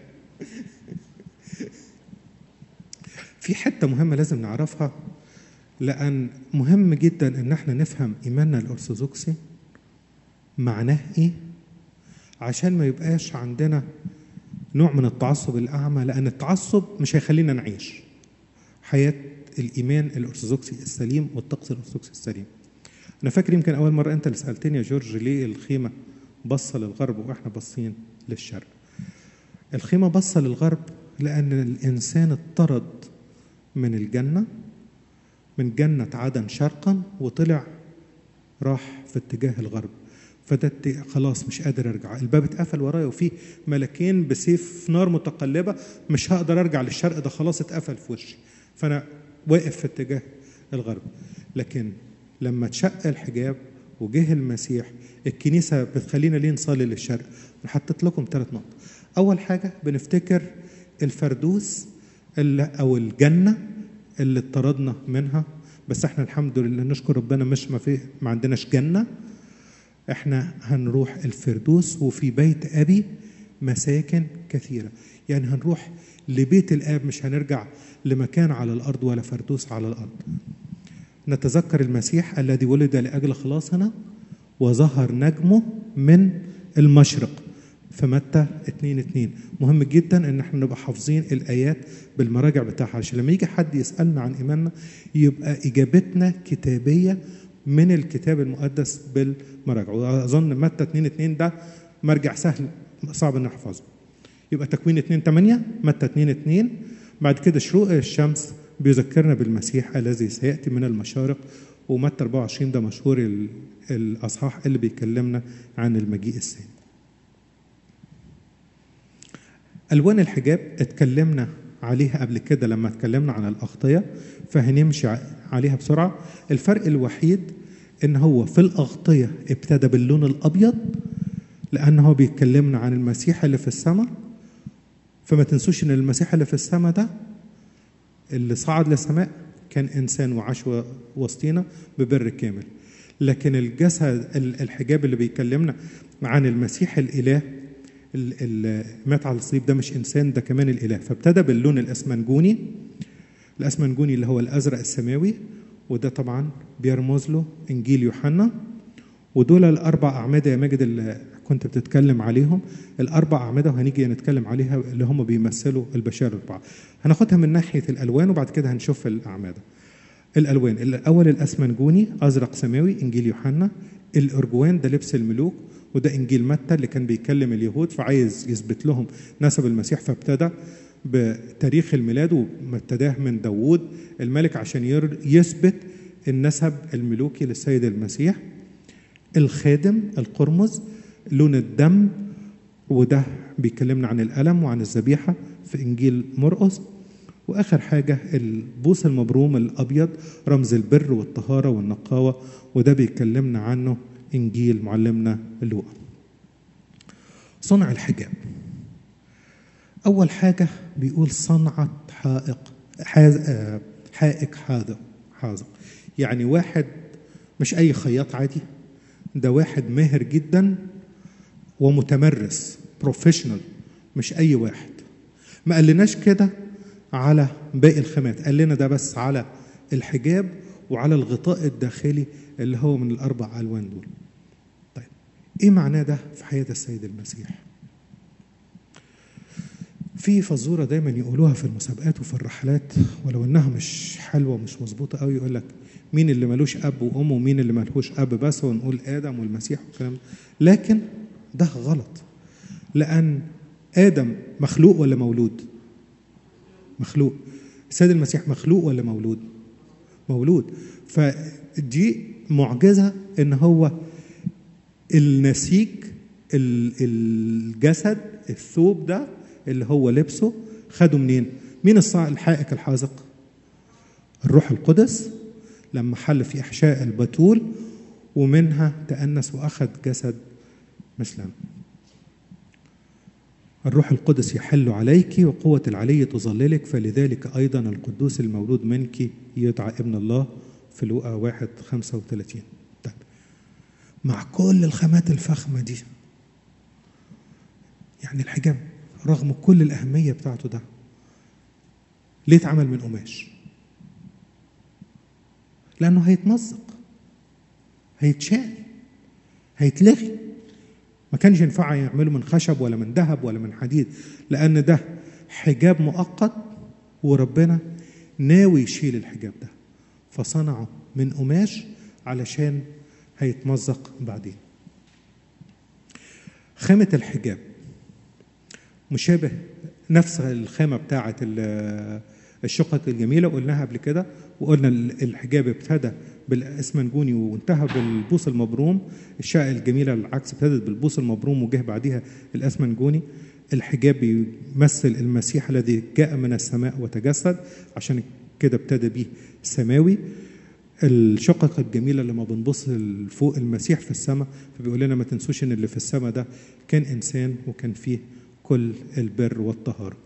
Speaker 1: في حته مهمه لازم نعرفها لان مهم جدا ان احنا نفهم ايماننا الارثوذكسي معناه ايه عشان ما يبقاش عندنا نوع من التعصب الاعمى لان التعصب مش هيخلينا نعيش حياه الايمان الارثوذكسي السليم والطقس الارثوذكسي السليم انا فاكر يمكن اول مره انت اللي سالتني يا جورج ليه الخيمه باصه للغرب واحنا باصين للشرق الخيمه باصه للغرب لان الانسان اطرد من الجنه من جنه عدن شرقا وطلع راح في اتجاه الغرب فده ات- خلاص مش قادر ارجع الباب اتقفل ورايا وفي ملكين بسيف نار متقلبه مش هقدر ارجع للشرق ده خلاص اتقفل في وشي فانا واقف في اتجاه الغرب لكن لما اتشق الحجاب وجه المسيح الكنيسه بتخلينا ليه نصلي للشرق انا حطيت لكم ثلاث نقط اول حاجه بنفتكر الفردوس اللي او الجنه اللي اطردنا منها بس احنا الحمد لله نشكر ربنا مش ما في ما عندناش جنه احنا هنروح الفردوس وفي بيت ابي مساكن كثيره يعني هنروح لبيت الاب مش هنرجع لمكان على الارض ولا فردوس على الارض نتذكر المسيح الذي ولد لاجل خلاصنا وظهر نجمه من المشرق في متى 2 2 مهم جدا ان احنا نبقى حافظين الايات بالمراجع بتاعها عشان لما يجي حد يسالنا عن ايماننا يبقى اجابتنا كتابيه من الكتاب المقدس بالمراجع واظن متى 2 2 ده مرجع سهل صعب ان نحفظه يبقى تكوين 2 8 متى 2 2 بعد كده شروق الشمس بيذكرنا بالمسيح الذي سياتي من المشارق ومتى 24 ده مشهور ال- الاصحاح اللي بيكلمنا عن المجيء الثاني الوان الحجاب اتكلمنا عليها قبل كده لما اتكلمنا عن الاغطيه فهنمشي ع- عليها بسرعه الفرق الوحيد ان هو في الاغطيه ابتدى باللون الابيض لان هو بيتكلمنا عن المسيح اللي في السماء فما تنسوش ان المسيح اللي في السماء ده اللي صعد للسماء كان انسان وعاش و- وسطينا ببر كامل لكن الجسد ال- الحجاب اللي بيكلمنا عن المسيح الاله اللي مات على الصليب ده مش انسان ده كمان الاله فابتدى باللون الاسمنجوني الاسمنجوني اللي هو الازرق السماوي وده طبعا بيرمز له انجيل يوحنا ودول الاربع اعمده يا ماجد اللي كنت بتتكلم عليهم الاربع اعمده وهنيجي نتكلم عليها اللي هم بيمثلوا البشر الاربعه هناخدها من ناحيه الالوان وبعد كده هنشوف الاعمده الالوان الاول الاسمنجوني ازرق سماوي انجيل يوحنا الارجوان ده لبس الملوك وده انجيل متى اللي كان بيكلم اليهود فعايز يثبت لهم نسب المسيح فابتدى بتاريخ الميلاد وابتداه من داوود الملك عشان ير- يثبت النسب الملوكي للسيد المسيح الخادم القرمز لون الدم وده بيكلمنا عن الألم وعن الذبيحة في إنجيل مرقس وآخر حاجة البوس المبروم الأبيض رمز البر والطهارة والنقاوة وده بيكلمنا عنه إنجيل معلمنا لوقا صنع الحجاب أول حاجة بيقول صنعة حائق حاز- آه، حائق حاذق حاذق يعني واحد مش أي خياط عادي ده واحد ماهر جدا ومتمرس بروفيشنال مش أي واحد ما قالناش كده على باقي الخامات قال لنا ده بس على الحجاب وعلى الغطاء الداخلي اللي هو من الأربع ألوان دول طيب إيه معناه ده في حياة السيد المسيح في فزوره دايما يقولوها في المسابقات وفي الرحلات ولو انها مش حلوه ومش مظبوطه قوي يقول لك مين اللي ملوش اب وام ومين اللي ملهوش اب بس ونقول ادم والمسيح والكلام ده لكن ده غلط لان ادم مخلوق ولا مولود مخلوق السيد المسيح مخلوق ولا مولود مولود فدي معجزه ان هو النسيج ال- الجسد الثوب ده اللي هو لبسه خده منين؟ مين الصاع الحائك الحاذق؟ الروح القدس لما حل في احشاء البتول ومنها تأنس واخذ جسد مثلنا. الروح القدس يحل عليك وقوة العلي تظللك فلذلك أيضا القدوس المولود منك يدعى ابن الله في لوقا واحد خمسة وثلاثين طيب مع كل الخامات الفخمة دي يعني الحجاب رغم كل الأهمية بتاعته ده ليه اتعمل من قماش؟ لأنه هيتمزق هيتشال هيتلغي ما كانش ينفع يعمله من خشب ولا من ذهب ولا من حديد لأن ده حجاب مؤقت وربنا ناوي يشيل الحجاب ده فصنعه من قماش علشان هيتمزق بعدين خامة الحجاب مشابه نفس الخامة بتاعة ال- الشقق الجميلة قلناها قبل كده وقلنا ال- الحجاب ابتدى بالاسمنجوني وانتهى بالبوص المبروم الشقة الجميلة العكس ابتدت بالبوص المبروم وجه بعديها الاسمنجوني الحجاب بيمثل المسيح الذي جاء من السماء وتجسد عشان كده ابتدى بيه سماوي الشقق الجميله لما بنبص فوق المسيح في السماء فبيقول لنا ما تنسوش ان اللي في السماء ده كان انسان وكان فيه كل البر والطهاره.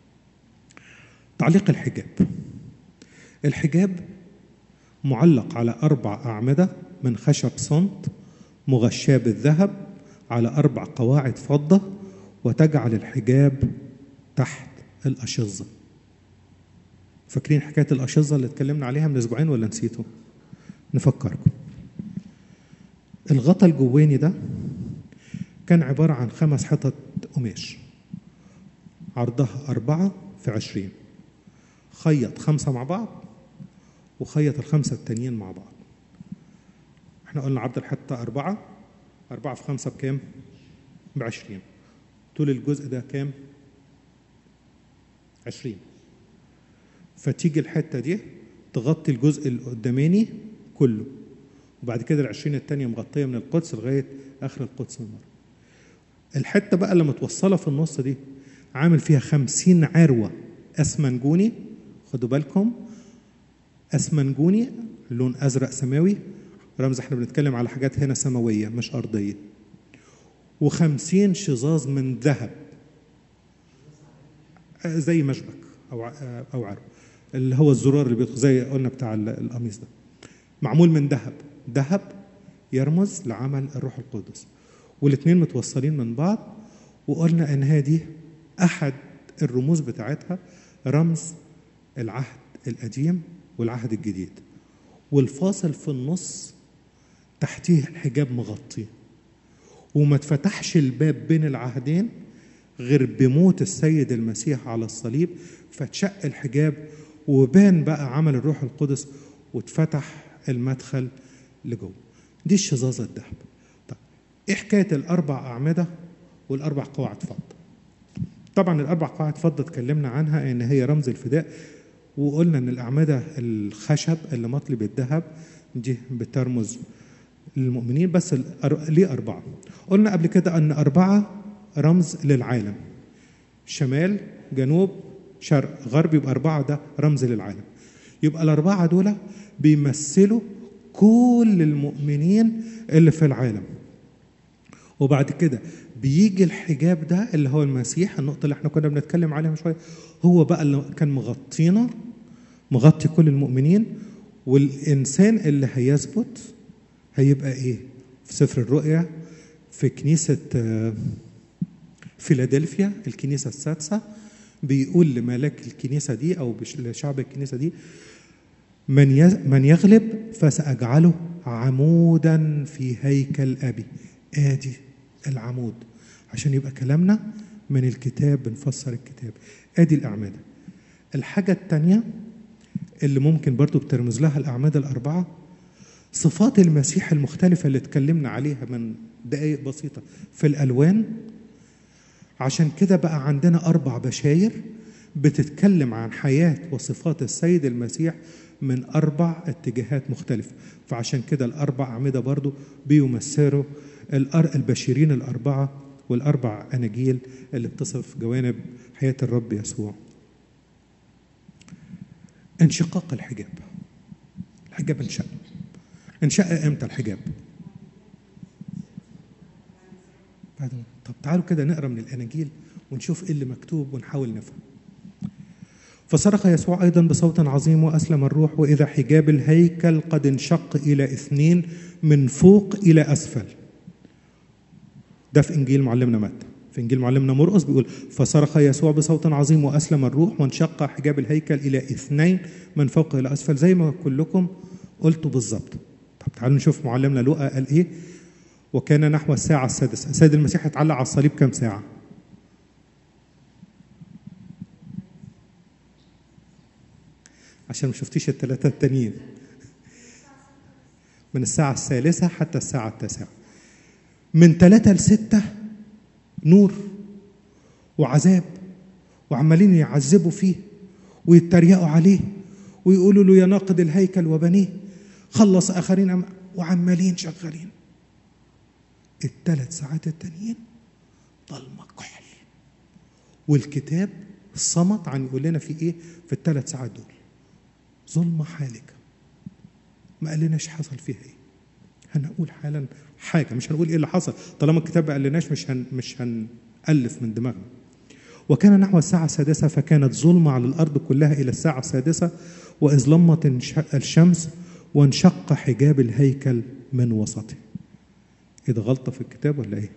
Speaker 1: تعليق الحجاب. الحجاب معلق على اربع اعمده من خشب صمت مغشاه بالذهب على اربع قواعد فضه وتجعل الحجاب تحت الاشظه. فاكرين حكايه الاشظه اللي اتكلمنا عليها من اسبوعين ولا نسيته؟ نفكركم. الغطا الجواني ده كان عبارة عن خمس حتت قماش عرضها أربعة في عشرين خيط خمسة مع بعض وخيط الخمسة التانيين مع بعض احنا قلنا عرض الحتة أربعة أربعة في خمسة بكام؟ بعشرين طول الجزء ده كام؟ عشرين فتيجي الحتة دي تغطي الجزء القداماني كله وبعد كده العشرين التانية مغطية من القدس لغاية آخر القدس من مرة الحتة بقى اللي متوصلة في النص دي عامل فيها خمسين عروة أسمنجوني خدوا بالكم أسمنجوني لون أزرق سماوي رمز احنا بنتكلم على حاجات هنا سماوية مش أرضية وخمسين شظاظ من ذهب زي مشبك أو أو عرو اللي هو الزرار اللي بيدخل زي قلنا بتاع القميص ده معمول من ذهب ذهب يرمز لعمل الروح القدس والاثنين متوصلين من بعض وقلنا ان هذه احد الرموز بتاعتها رمز العهد القديم والعهد الجديد والفاصل في النص تحتيه الحجاب مغطيه وما اتفتحش الباب بين العهدين غير بموت السيد المسيح على الصليب فاتشق الحجاب وبان بقى عمل الروح القدس واتفتح المدخل لجوه دي الشظاظة الذهب طيب ايه حكاية الأربع أعمدة والأربع قواعد فضة طبعا الأربع قواعد فضة اتكلمنا عنها إن هي رمز الفداء وقلنا إن الأعمدة الخشب اللي مطلي بالذهب دي بترمز للمؤمنين بس الأر- ليه أربعة قلنا قبل كده أن أربعة رمز للعالم شمال جنوب شرق غرب يبقى أربعة ده رمز للعالم يبقى الأربعة دول بيمثلوا كل المؤمنين اللي في العالم وبعد كده بيجي الحجاب ده اللي هو المسيح النقطة اللي احنا كنا بنتكلم عليها من شوية هو بقى اللي كان مغطينا مغطي كل المؤمنين والإنسان اللي هيثبت هيبقى إيه؟ في سفر الرؤيا في كنيسة آه، فيلادلفيا الكنيسة السادسة بيقول لملاك الكنيسة دي أو بش- لشعب الكنيسة دي من يز- من يغلب فسأجعله عمودا في هيكل أبي آدي العمود عشان يبقى كلامنا من الكتاب بنفسر الكتاب آدي الأعمدة الحاجة التانية اللي ممكن برضو بترمز لها الأعمدة الأربعة صفات المسيح المختلفة اللي اتكلمنا عليها من دقايق بسيطة في الألوان عشان كده بقى عندنا أربع بشاير بتتكلم عن حياة وصفات السيد المسيح من أربع اتجاهات مختلفة فعشان كده الأربع أعمدة برضو بيمثلوا الأر- البشيرين الأربعة والأربع أناجيل اللي بتصف جوانب حياة الرب يسوع انشقاق الحجاب الحجاب انشق انشق امتى الحجاب بعد طب تعالوا كده نقرا من الاناجيل ونشوف ايه اللي مكتوب ونحاول نفهم فصرخ يسوع ايضا بصوت عظيم واسلم الروح واذا حجاب الهيكل قد انشق الى اثنين من فوق الى اسفل ده في انجيل معلمنا متى في انجيل معلمنا مرقس بيقول فصرخ يسوع بصوت عظيم واسلم الروح وانشق حجاب الهيكل الى اثنين من فوق الى اسفل زي ما كلكم قلتوا بالظبط طب تعالوا نشوف معلمنا لوقا قال ايه وكان نحو الساعة السادسة السيد المسيح اتعلق على الصليب كم ساعة عشان ما شفتيش الثلاثة التانيين من الساعة الثالثة حتى الساعة التاسعة من ثلاثة لستة نور وعذاب وعمالين يعذبوا فيه ويتريقوا عليه ويقولوا له يا ناقد الهيكل وبنيه خلص آخرين أم- وعمالين شغالين الثلاث ساعات التانيين ضلمة كحل والكتاب صمت عن يقول لنا في ايه في الثلاث ساعات دول ظلمة حالكة ما قالناش حصل فيها ايه هنقول حالا حاجة مش هنقول ايه اللي حصل طالما الكتاب ما قالناش مش هن مش هنألف من دماغنا وكان نحو الساعة السادسة فكانت ظلمة على الأرض كلها إلى الساعة السادسة وإذ لمت انش- الشمس وانشق حجاب الهيكل من وسطه ايه ده غلطه في الكتاب ولا ايه؟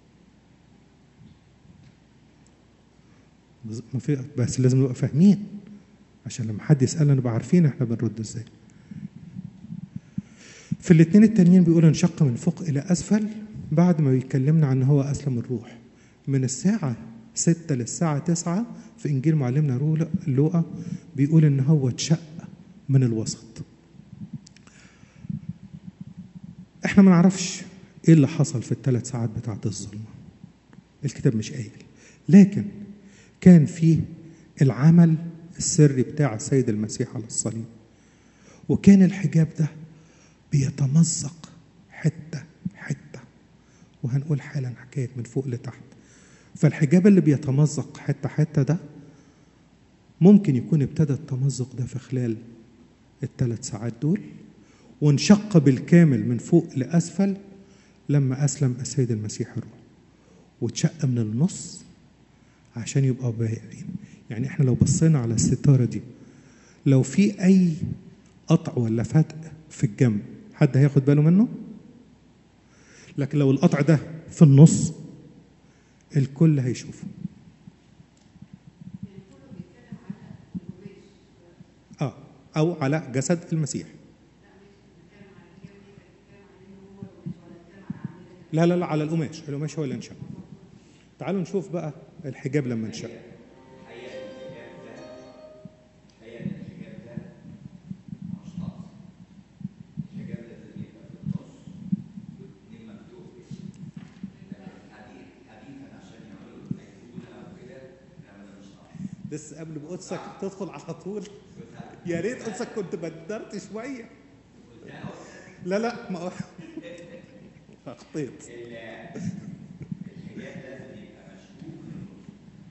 Speaker 1: بز- ما في بس لازم نبقى فاهمين عشان لما حد يسالنا نبقى عارفين احنا بنرد ازاي. في الاثنين التانيين بيقول انشق من فوق الى اسفل بعد ما بيكلمنا عن هو اسلم الروح من الساعه 6 للساعه 9 في انجيل معلمنا رو- لوقا بيقول ان هو اتشق من الوسط. احنا ما نعرفش ايه اللي حصل في الثلاث ساعات بتاعه الظلمه الكتاب مش قايل لكن كان فيه العمل السري بتاع السيد المسيح على الصليب وكان الحجاب ده بيتمزق حته حته وهنقول حالا حكايه من فوق لتحت فالحجاب اللي بيتمزق حته حته ده ممكن يكون ابتدى التمزق ده في خلال الثلاث ساعات دول وانشق بالكامل من فوق لأسفل لما أسلم السيد المسيح الروح واتشق من النص عشان يبقى باين يعني احنا لو بصينا على الستارة دي لو في أي قطع ولا فتق في الجنب حد هياخد باله منه؟ لكن لو القطع ده في النص الكل هيشوفه اه او على جسد المسيح لا لا لا على القماش القماش هو اللي انشق تعالوا نشوف بقى الحجاب لما انشق
Speaker 5: الحقيقه الحجاب ده الحقيقه ان الحجاب ده مش طقس الحجاب لازم يبقى في النص واثنين مفتوح لكن حديث حديثا عشان يعملوا يكتبونا او كده انما ده مش طقس
Speaker 1: بس قبل ما قدسك تدخل على طول يا ريت قدسك كنت بدرت شويه لا لا ما اخطيت
Speaker 5: الحجاب لازم يبقى مشبوك في النص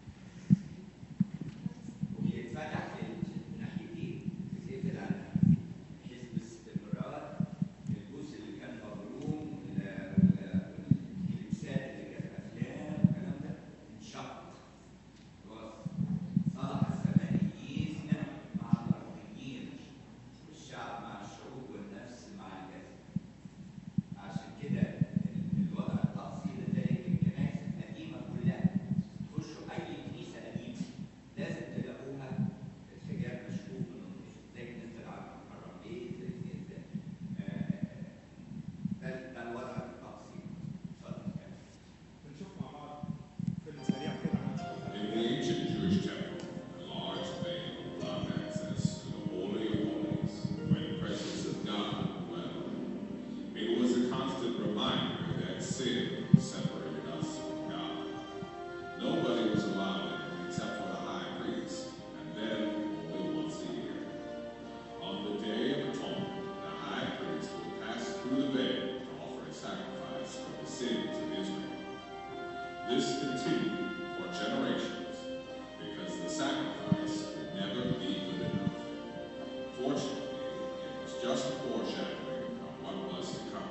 Speaker 5: وبيتفتح للناحيتين بتقفل على الناحيتين بحيث باستمرار الجزء اللي كان مبروم وال- وال- والكليبسات اللي كانت افلام والكلام ده انشق خلاص صلح الزمانيين مع الارضيين والشعب مع الشعوب والنفس مع الجسد عشان كده ال- الوضع الطقسي لذلك الكنائس القديمه كلها تخشوا اي كنيسه قديمه لازم تلاقوها الحجاب مشبوك من النص زي كنيسه العربيه زي كنيسه آه، ده ده الوضع الطقسي اتفضل كمل.
Speaker 1: بنشوف مع بعض فيلم سريع كده عن
Speaker 6: In the ancient Jewish temple, a large veil blocked access to the Holy of Holies, where the presence of God dwelled. It was a constant reminder that sin separated us from God. Nobody was allowed in except for the high priest, and then only once a year. On the Day of Atonement, the high priest would pass through the veil to offer a sacrifice for the sins of Israel. This continued for generations because the sacrifice would never be good enough. Fortunately, it was just a foreshadowing of what was to come.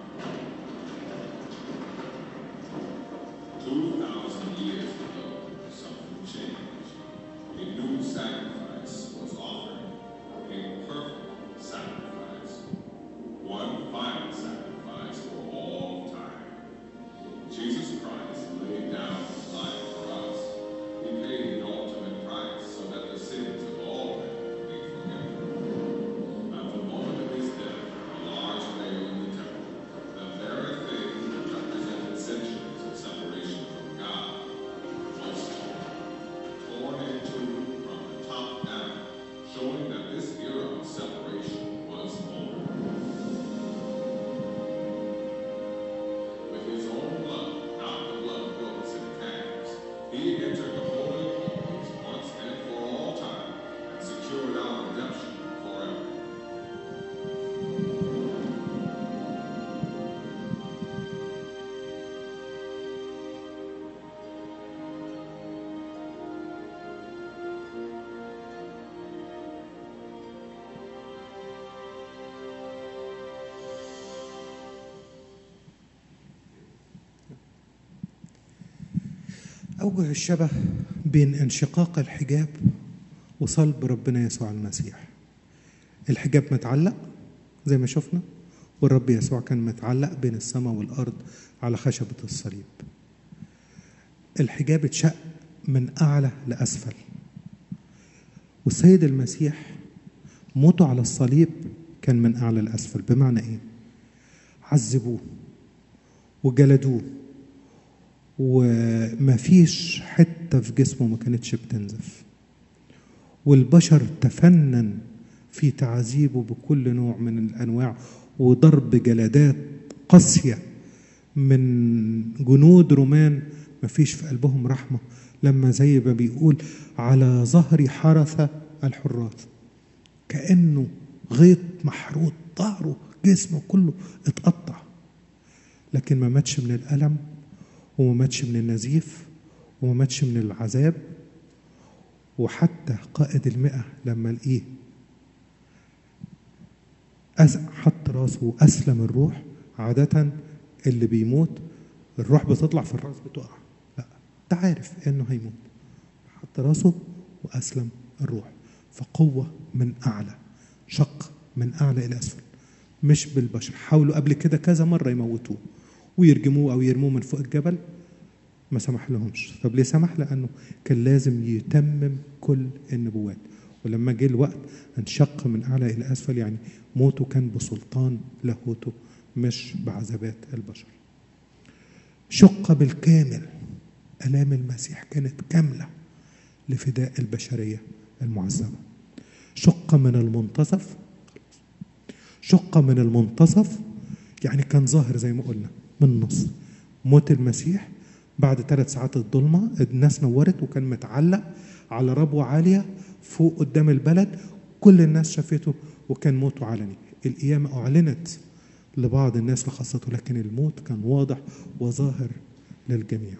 Speaker 6: Two thousand years ago, something changed. A new sacrifice was offered, a perfect sacrifice, one final sacrifice for all time. Jesus Christ laid down his life for us. He paid the ultimate price so that the sins of all men would be forgiven. At the moment of his death, a large veil in the temple, the very thing that represented centuries of separation from God, was torn, torn in two from the top down, showing that this era of separation was over. With his own blood, not the blood of goats and calves, he entered the Holy of Holies once and for all time and secured our redemption forever.
Speaker 1: أوجه الشبه بين انشقاق الحجاب وصلب ربنا يسوع المسيح الحجاب متعلق زي ما شفنا والرب يسوع كان متعلق بين السماء والأرض على خشبة الصليب الحجاب اتشق من أعلى لأسفل والسيد المسيح موته على الصليب كان من أعلى لأسفل بمعنى إيه؟ عذبوه وجلدوه وما فيش حتة في جسمه ما كانتش بتنزف والبشر تفنن في تعذيبه بكل نوع من الأنواع وضرب جلدات قاسية من جنود رومان ما فيش في قلبهم رحمة لما زي ما بيقول على ظهري حرث الحراث كأنه غيط محروط ظهره جسمه كله اتقطع لكن ما ماتش من الألم وما ماتش من النزيف وما ماتش من العذاب وحتى قائد المئة لما لقيه أز- حط راسه وأسلم الروح عادة اللي بيموت الروح بتطلع في الراس بتقع لا ده عارف انه هيموت حط راسه وأسلم الروح فقوة من أعلى شق من أعلى إلى أسفل مش بالبشر حاولوا قبل كده كذا مرة يموتوه ويرجموه أو يرموه من فوق الجبل ما سمح لهمش طب ليه سمح لأنه كان لازم يتمم كل النبوات ولما جه الوقت انشق من أعلى إلى أسفل يعني موته كان بسلطان لاهوته مش بعذابات البشر شق بالكامل الام المسيح كانت كامله لفداء البشريه المعذبه شق من المنتصف شق من المنتصف يعني كان ظاهر زي ما قلنا من النص موت المسيح بعد ثلاث ساعات الظلمه الناس نورت وكان متعلق على ربوه عاليه فوق قدام البلد كل الناس شافته وكان موته علني القيامه اعلنت لبعض الناس لخاصته لكن الموت كان واضح وظاهر للجميع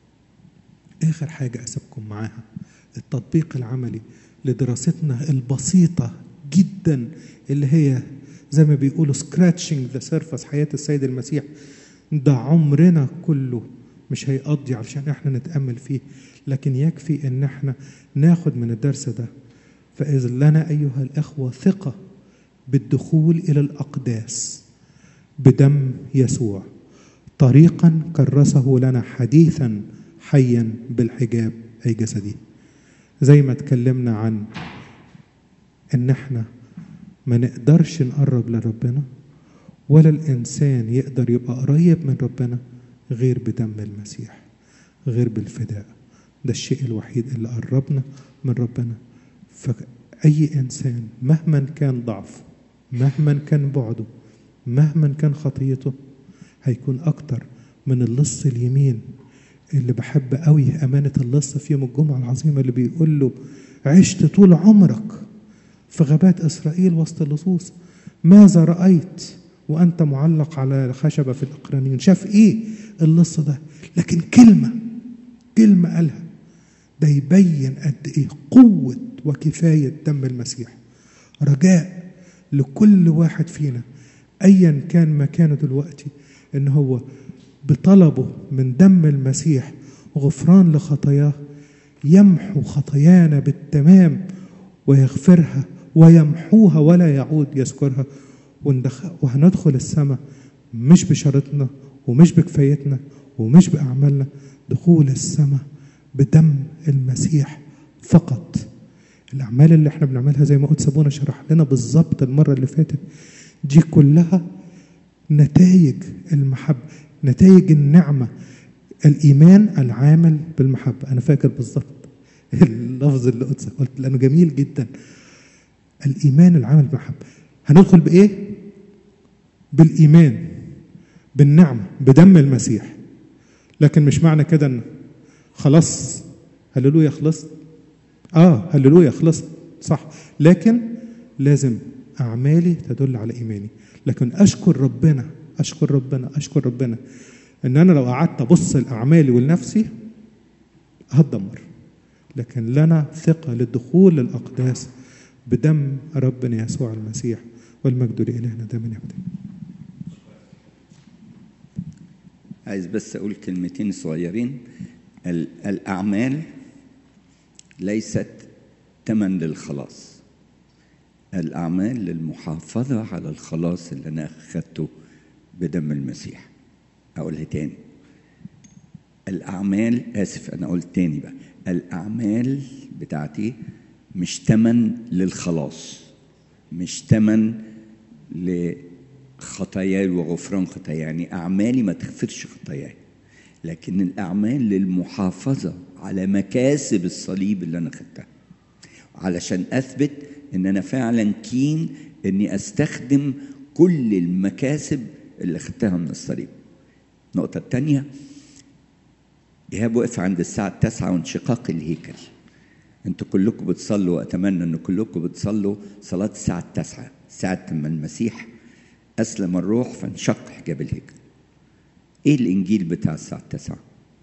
Speaker 1: اخر حاجه اسيبكم معاها التطبيق العملي لدراستنا البسيطه جدا اللي هي زي ما بيقولوا سكراتشنج ذا سيرفس حياه السيد المسيح ده عمرنا كله مش هيقضي علشان احنا نتامل فيه لكن يكفي ان احنا ناخد من الدرس ده فاذا لنا ايها الاخوه ثقه بالدخول الى الاقداس بدم يسوع طريقا كرسه لنا حديثا حيا بالحجاب اي جسدي زي ما اتكلمنا عن ان احنا ما نقدرش نقرب لربنا ولا الانسان يقدر يبقى قريب من ربنا غير بدم المسيح غير بالفداء ده الشيء الوحيد اللي قربنا من ربنا فأي إنسان مهما كان ضعفه مهما كان بعده مهما كان خطيته هيكون أكتر من اللص اليمين اللي بحب قوي أمانة اللص في يوم الجمعة العظيمة اللي بيقول له عشت طول عمرك في غابات إسرائيل وسط اللصوص ماذا رأيت وأنت معلق على خشبة في الأقرانين شاف إيه اللص ده لكن كلمة كلمة قالها ده يبين قد إيه قوة وكفاية دم المسيح رجاء لكل واحد فينا أيا كان مكانه دلوقتي إن هو بطلبه من دم المسيح غفران لخطاياه يمحو خطايانا بالتمام ويغفرها ويمحوها ولا يعود يذكرها وهندخل السماء مش بشرطنا ومش بكفايتنا ومش بأعمالنا دخول السماء بدم المسيح فقط الأعمال اللي احنا بنعملها زي ما قلت سابونا شرح لنا بالظبط المرة اللي فاتت دي كلها نتائج المحبة نتائج النعمة الإيمان العامل بالمحبة أنا فاكر بالظبط اللفظ اللي قلت قلت لأنه جميل جدا الإيمان العامل بالمحبة هندخل بإيه؟ بالإيمان بالنعمة بدم المسيح لكن مش معنى كده ان خلاص هللويا خلصت اه هللويا خلصت صح لكن لازم اعمالي تدل على ايماني لكن اشكر ربنا اشكر ربنا اشكر ربنا ان انا لو قعدت ابص لاعمالي ولنفسي هتدمر لكن لنا ثقه للدخول للاقداس بدم ربنا يسوع المسيح والمجد لالهنا دائما يبدا
Speaker 5: عايز بس اقول كلمتين صغيرين ال- الاعمال ليست تمن للخلاص الاعمال للمحافظه على الخلاص اللي انا اخذته بدم المسيح اقولها تاني الاعمال اسف انا قلت تاني بقى الاعمال بتاعتي مش تمن للخلاص مش تمن لخطاياي وغفران خطاياي يعني اعمالي ما تغفرش خطاياي لكن الاعمال للمحافظه على مكاسب الصليب اللي انا خدتها علشان اثبت ان انا فعلا كين اني استخدم كل المكاسب اللي خدتها من الصليب النقطه الثانيه ايهاب وقف عند الساعه 9 وانشقاق الهيكل انتوا كلكم بتصلوا واتمنى ان كلكم بتصلوا صلاه الساعه 9 ساعه ما المسيح اسلم الروح فانشق حجاب الهيكل ايه الانجيل بتاع الساعه 9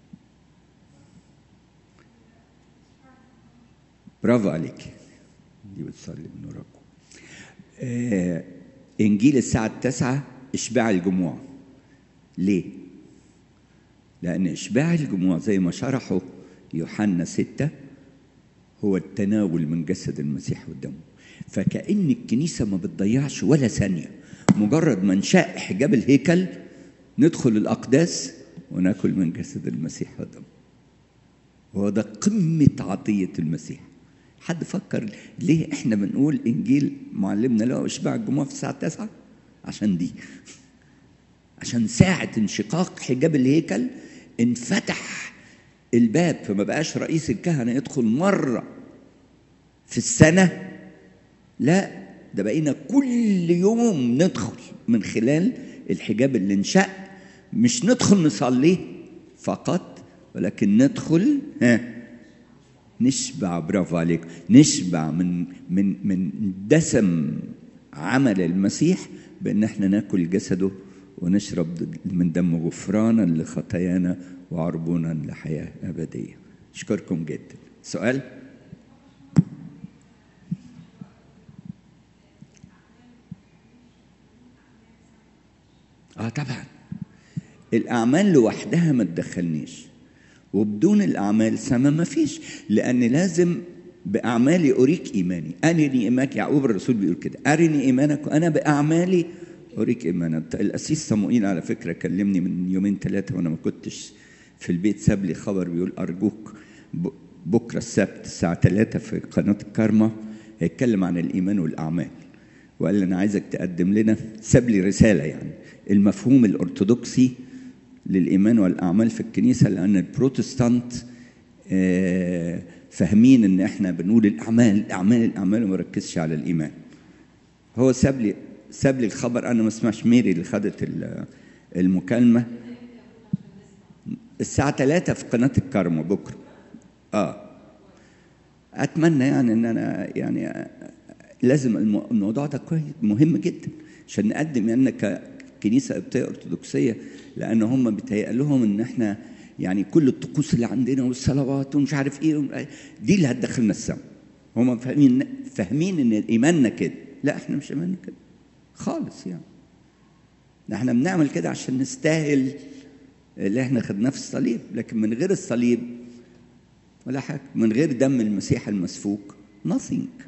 Speaker 5: برافو عليك دي بتصلي من وراكم آه انجيل الساعه 9 اشباع الجموع ليه لان اشباع الجموع زي ما شرحه يوحنا 6 هو التناول من جسد المسيح ودمه فكأن الكنيسة ما بتضيعش ولا ثانية مجرد ما انشاء حجاب الهيكل ندخل الأقداس وناكل من جسد المسيح ودمه هو ده قمة عطية المسيح حد فكر ليه احنا بنقول انجيل معلمنا له اشباع الجمعة في الساعة 9 عشان دي عشان ساعة انشقاق حجاب الهيكل انفتح الباب فما بقاش رئيس الكهنة يدخل مرة في السنة لا ده بقينا كل يوم ندخل من خلال الحجاب اللي انشأ مش ندخل نصلي فقط ولكن ندخل ها نشبع برافو عليك نشبع من من من دسم عمل المسيح بان احنا ناكل جسده ونشرب من دمه غفرانا لخطايانا وعربونا لحياه ابديه اشكركم جدا سؤال اه طبعا الاعمال لوحدها ما تدخلنيش وبدون الاعمال سما ما فيش لان لازم باعمالي اريك ايماني ارني ايمانك يعقوب الرسول بيقول كده ارني ايمانك وانا باعمالي اريك ايمانك الاسيس صموئيل على فكره كلمني من يومين ثلاثه وانا ما كنتش في البيت ساب لي خبر بيقول ارجوك ب- بكره السبت الساعه 3 في قناه الكارما هيتكلم عن الايمان والاعمال وقال لي انا عايزك تقدم لنا ساب لي رساله يعني المفهوم الارثوذكسي للايمان والاعمال في الكنيسه لان البروتستانت آه، فاهمين ان احنا بنقول الاعمال الاعمال الاعمال وما ركزش على الايمان هو ساب لي ساب لي الخبر انا ما اسمعش ميري اللي خدت ال- المكالمه الساعه 3 في قناه الكرمه بكره اه اتمنى يعني ان انا يعني لازم الم- الموضوع ده كويس مهم جدا عشان نقدم يعني ككنيسه قبطيه ارثوذكسيه لان هم بيتهيأ لهم ان احنا يعني كل الطقوس اللي عندنا والصلوات ومش عارف ايه دي اللي هتدخلنا السما هم فاهمين فاهمين ان ايماننا كده لا احنا مش ايماننا كده خالص يعني ده احنا بنعمل كده عشان نستاهل اللي احنا خدناه في الصليب لكن من غير الصليب ولا حاجه من غير دم المسيح المسفوك nothing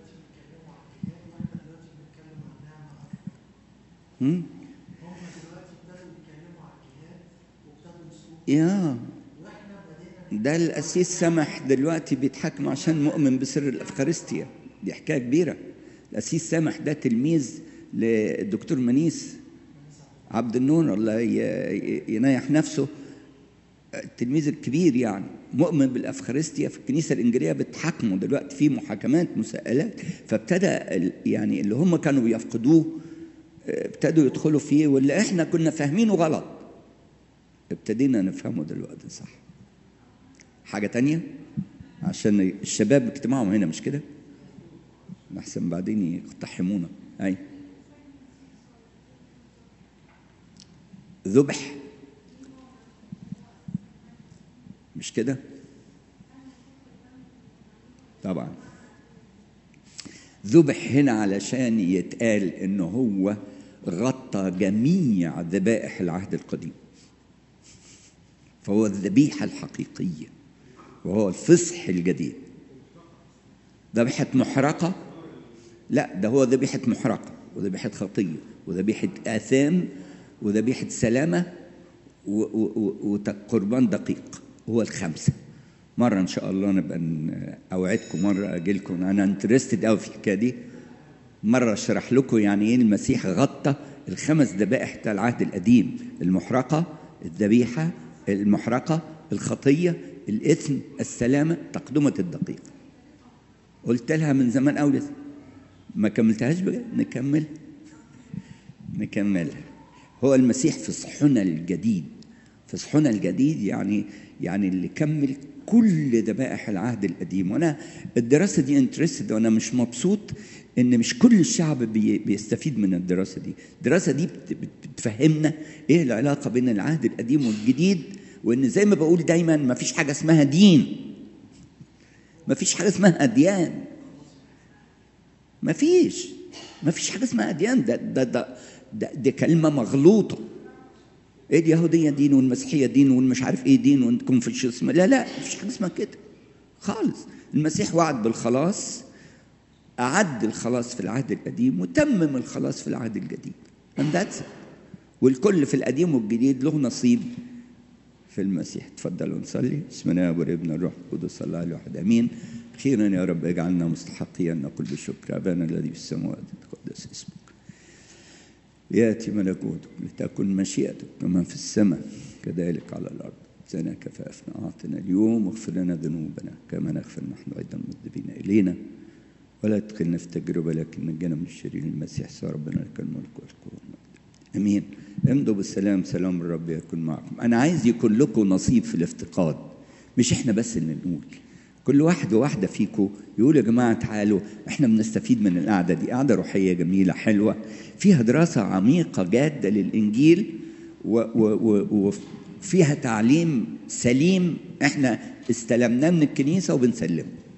Speaker 5: هم؟ يا ده القسيس سمح دلوقتي بيتحاكم عشان مؤمن بسر الافخارستيا دي حكايه كبيره القسيس سمح ده تلميذ للدكتور منيس عبد النور الله ي- ينيح نفسه التلميذ الكبير يعني مؤمن بالافخارستيا في الكنيسه الانجيليه بتحاكمه دلوقتي في محاكمات مساءلات فابتدى ال- يعني اللي هم كانوا بيفقدوه آه، ابتدوا يدخلوا فيه واللي احنا كنا فاهمينه غلط ابتدينا نفهمه دلوقتي صح حاجه تانية عشان الشباب اجتماعهم هنا مش كده احسن بعدين يقتحمونا اي ذبح مش كده طبعا ذبح هنا علشان يتقال انه هو غطى جميع ذبائح العهد القديم فهو الذبيحة الحقيقية وهو الفصح الجديد ذبيحة محرقة لا ده هو ذبيحة محرقة وذبيحة خطية وذبيحة آثام وذبيحة سلامة و- و- و- وقربان دقيق هو الخمسة مرة إن شاء الله نبقى ن- أوعدكم مرة أجي لكم أنا انترستد أوي في الحكاية دي مرة أشرح لكم يعني إيه المسيح غطى الخمس ذبائح بتاع العهد القديم المحرقة الذبيحة المحرقة الخطية الإثم السلامة تقدمة الدقيق قلت لها من زمان أوي ما كملتهاش بقى نكمل نكملها هو المسيح في صحنا الجديد في صحنا الجديد يعني يعني اللي كمل كل ذبائح العهد القديم وانا الدراسه دي انترستد وانا مش مبسوط ان مش كل الشعب بي بيستفيد من الدراسه دي الدراسه دي بت- بت- بتفهمنا ايه العلاقه بين العهد القديم والجديد وان زي ما بقول دايما ما فيش حاجه اسمها دين ما فيش حاجه اسمها اديان ما فيش ما فيش حاجه اسمها اديان ده ده ده, ده, ده كلمه مغلوطه ايه اليهوديه دين والمسيحيه دين والمش عارف ايه دين والكونفوشيوسم لا لا مفيش حاجه اسمها كده خالص المسيح وعد بالخلاص اعد الخلاص في العهد القديم وتمم الخلاص في العهد الجديد and that's it. والكل في القديم والجديد له نصيب في المسيح تفضلوا نصلي بسم الله والابن الروح القدس الله الواحد امين خيرا يا رب اجعلنا مستحقين نقول بشكر ابانا الذي في السماوات تقدس اسمك ياتي ملكوتك لتكن مشيئتك كما في السماء كذلك على الارض
Speaker 7: زنا كفافنا أعطنا اليوم واغفر لنا ذنوبنا كما نغفر نحن أيضا المذنبين إلينا ولا تدخلنا في تجربة لكن نجنا من الشرير المسيح سوى ربنا لك الملك والقوة والمجد امين امضوا بالسلام سلام الرب يكون معكم انا عايز يكون لكم نصيب في الافتقاد مش احنا بس اللي نقول كل واحد وواحده فيكم يقول يا جماعه تعالوا احنا بنستفيد من القعده دي قعده روحيه جميله حلوه فيها دراسه عميقه جاده للانجيل و و و وفيها تعليم سليم احنا استلمناه من الكنيسه وبنسلمه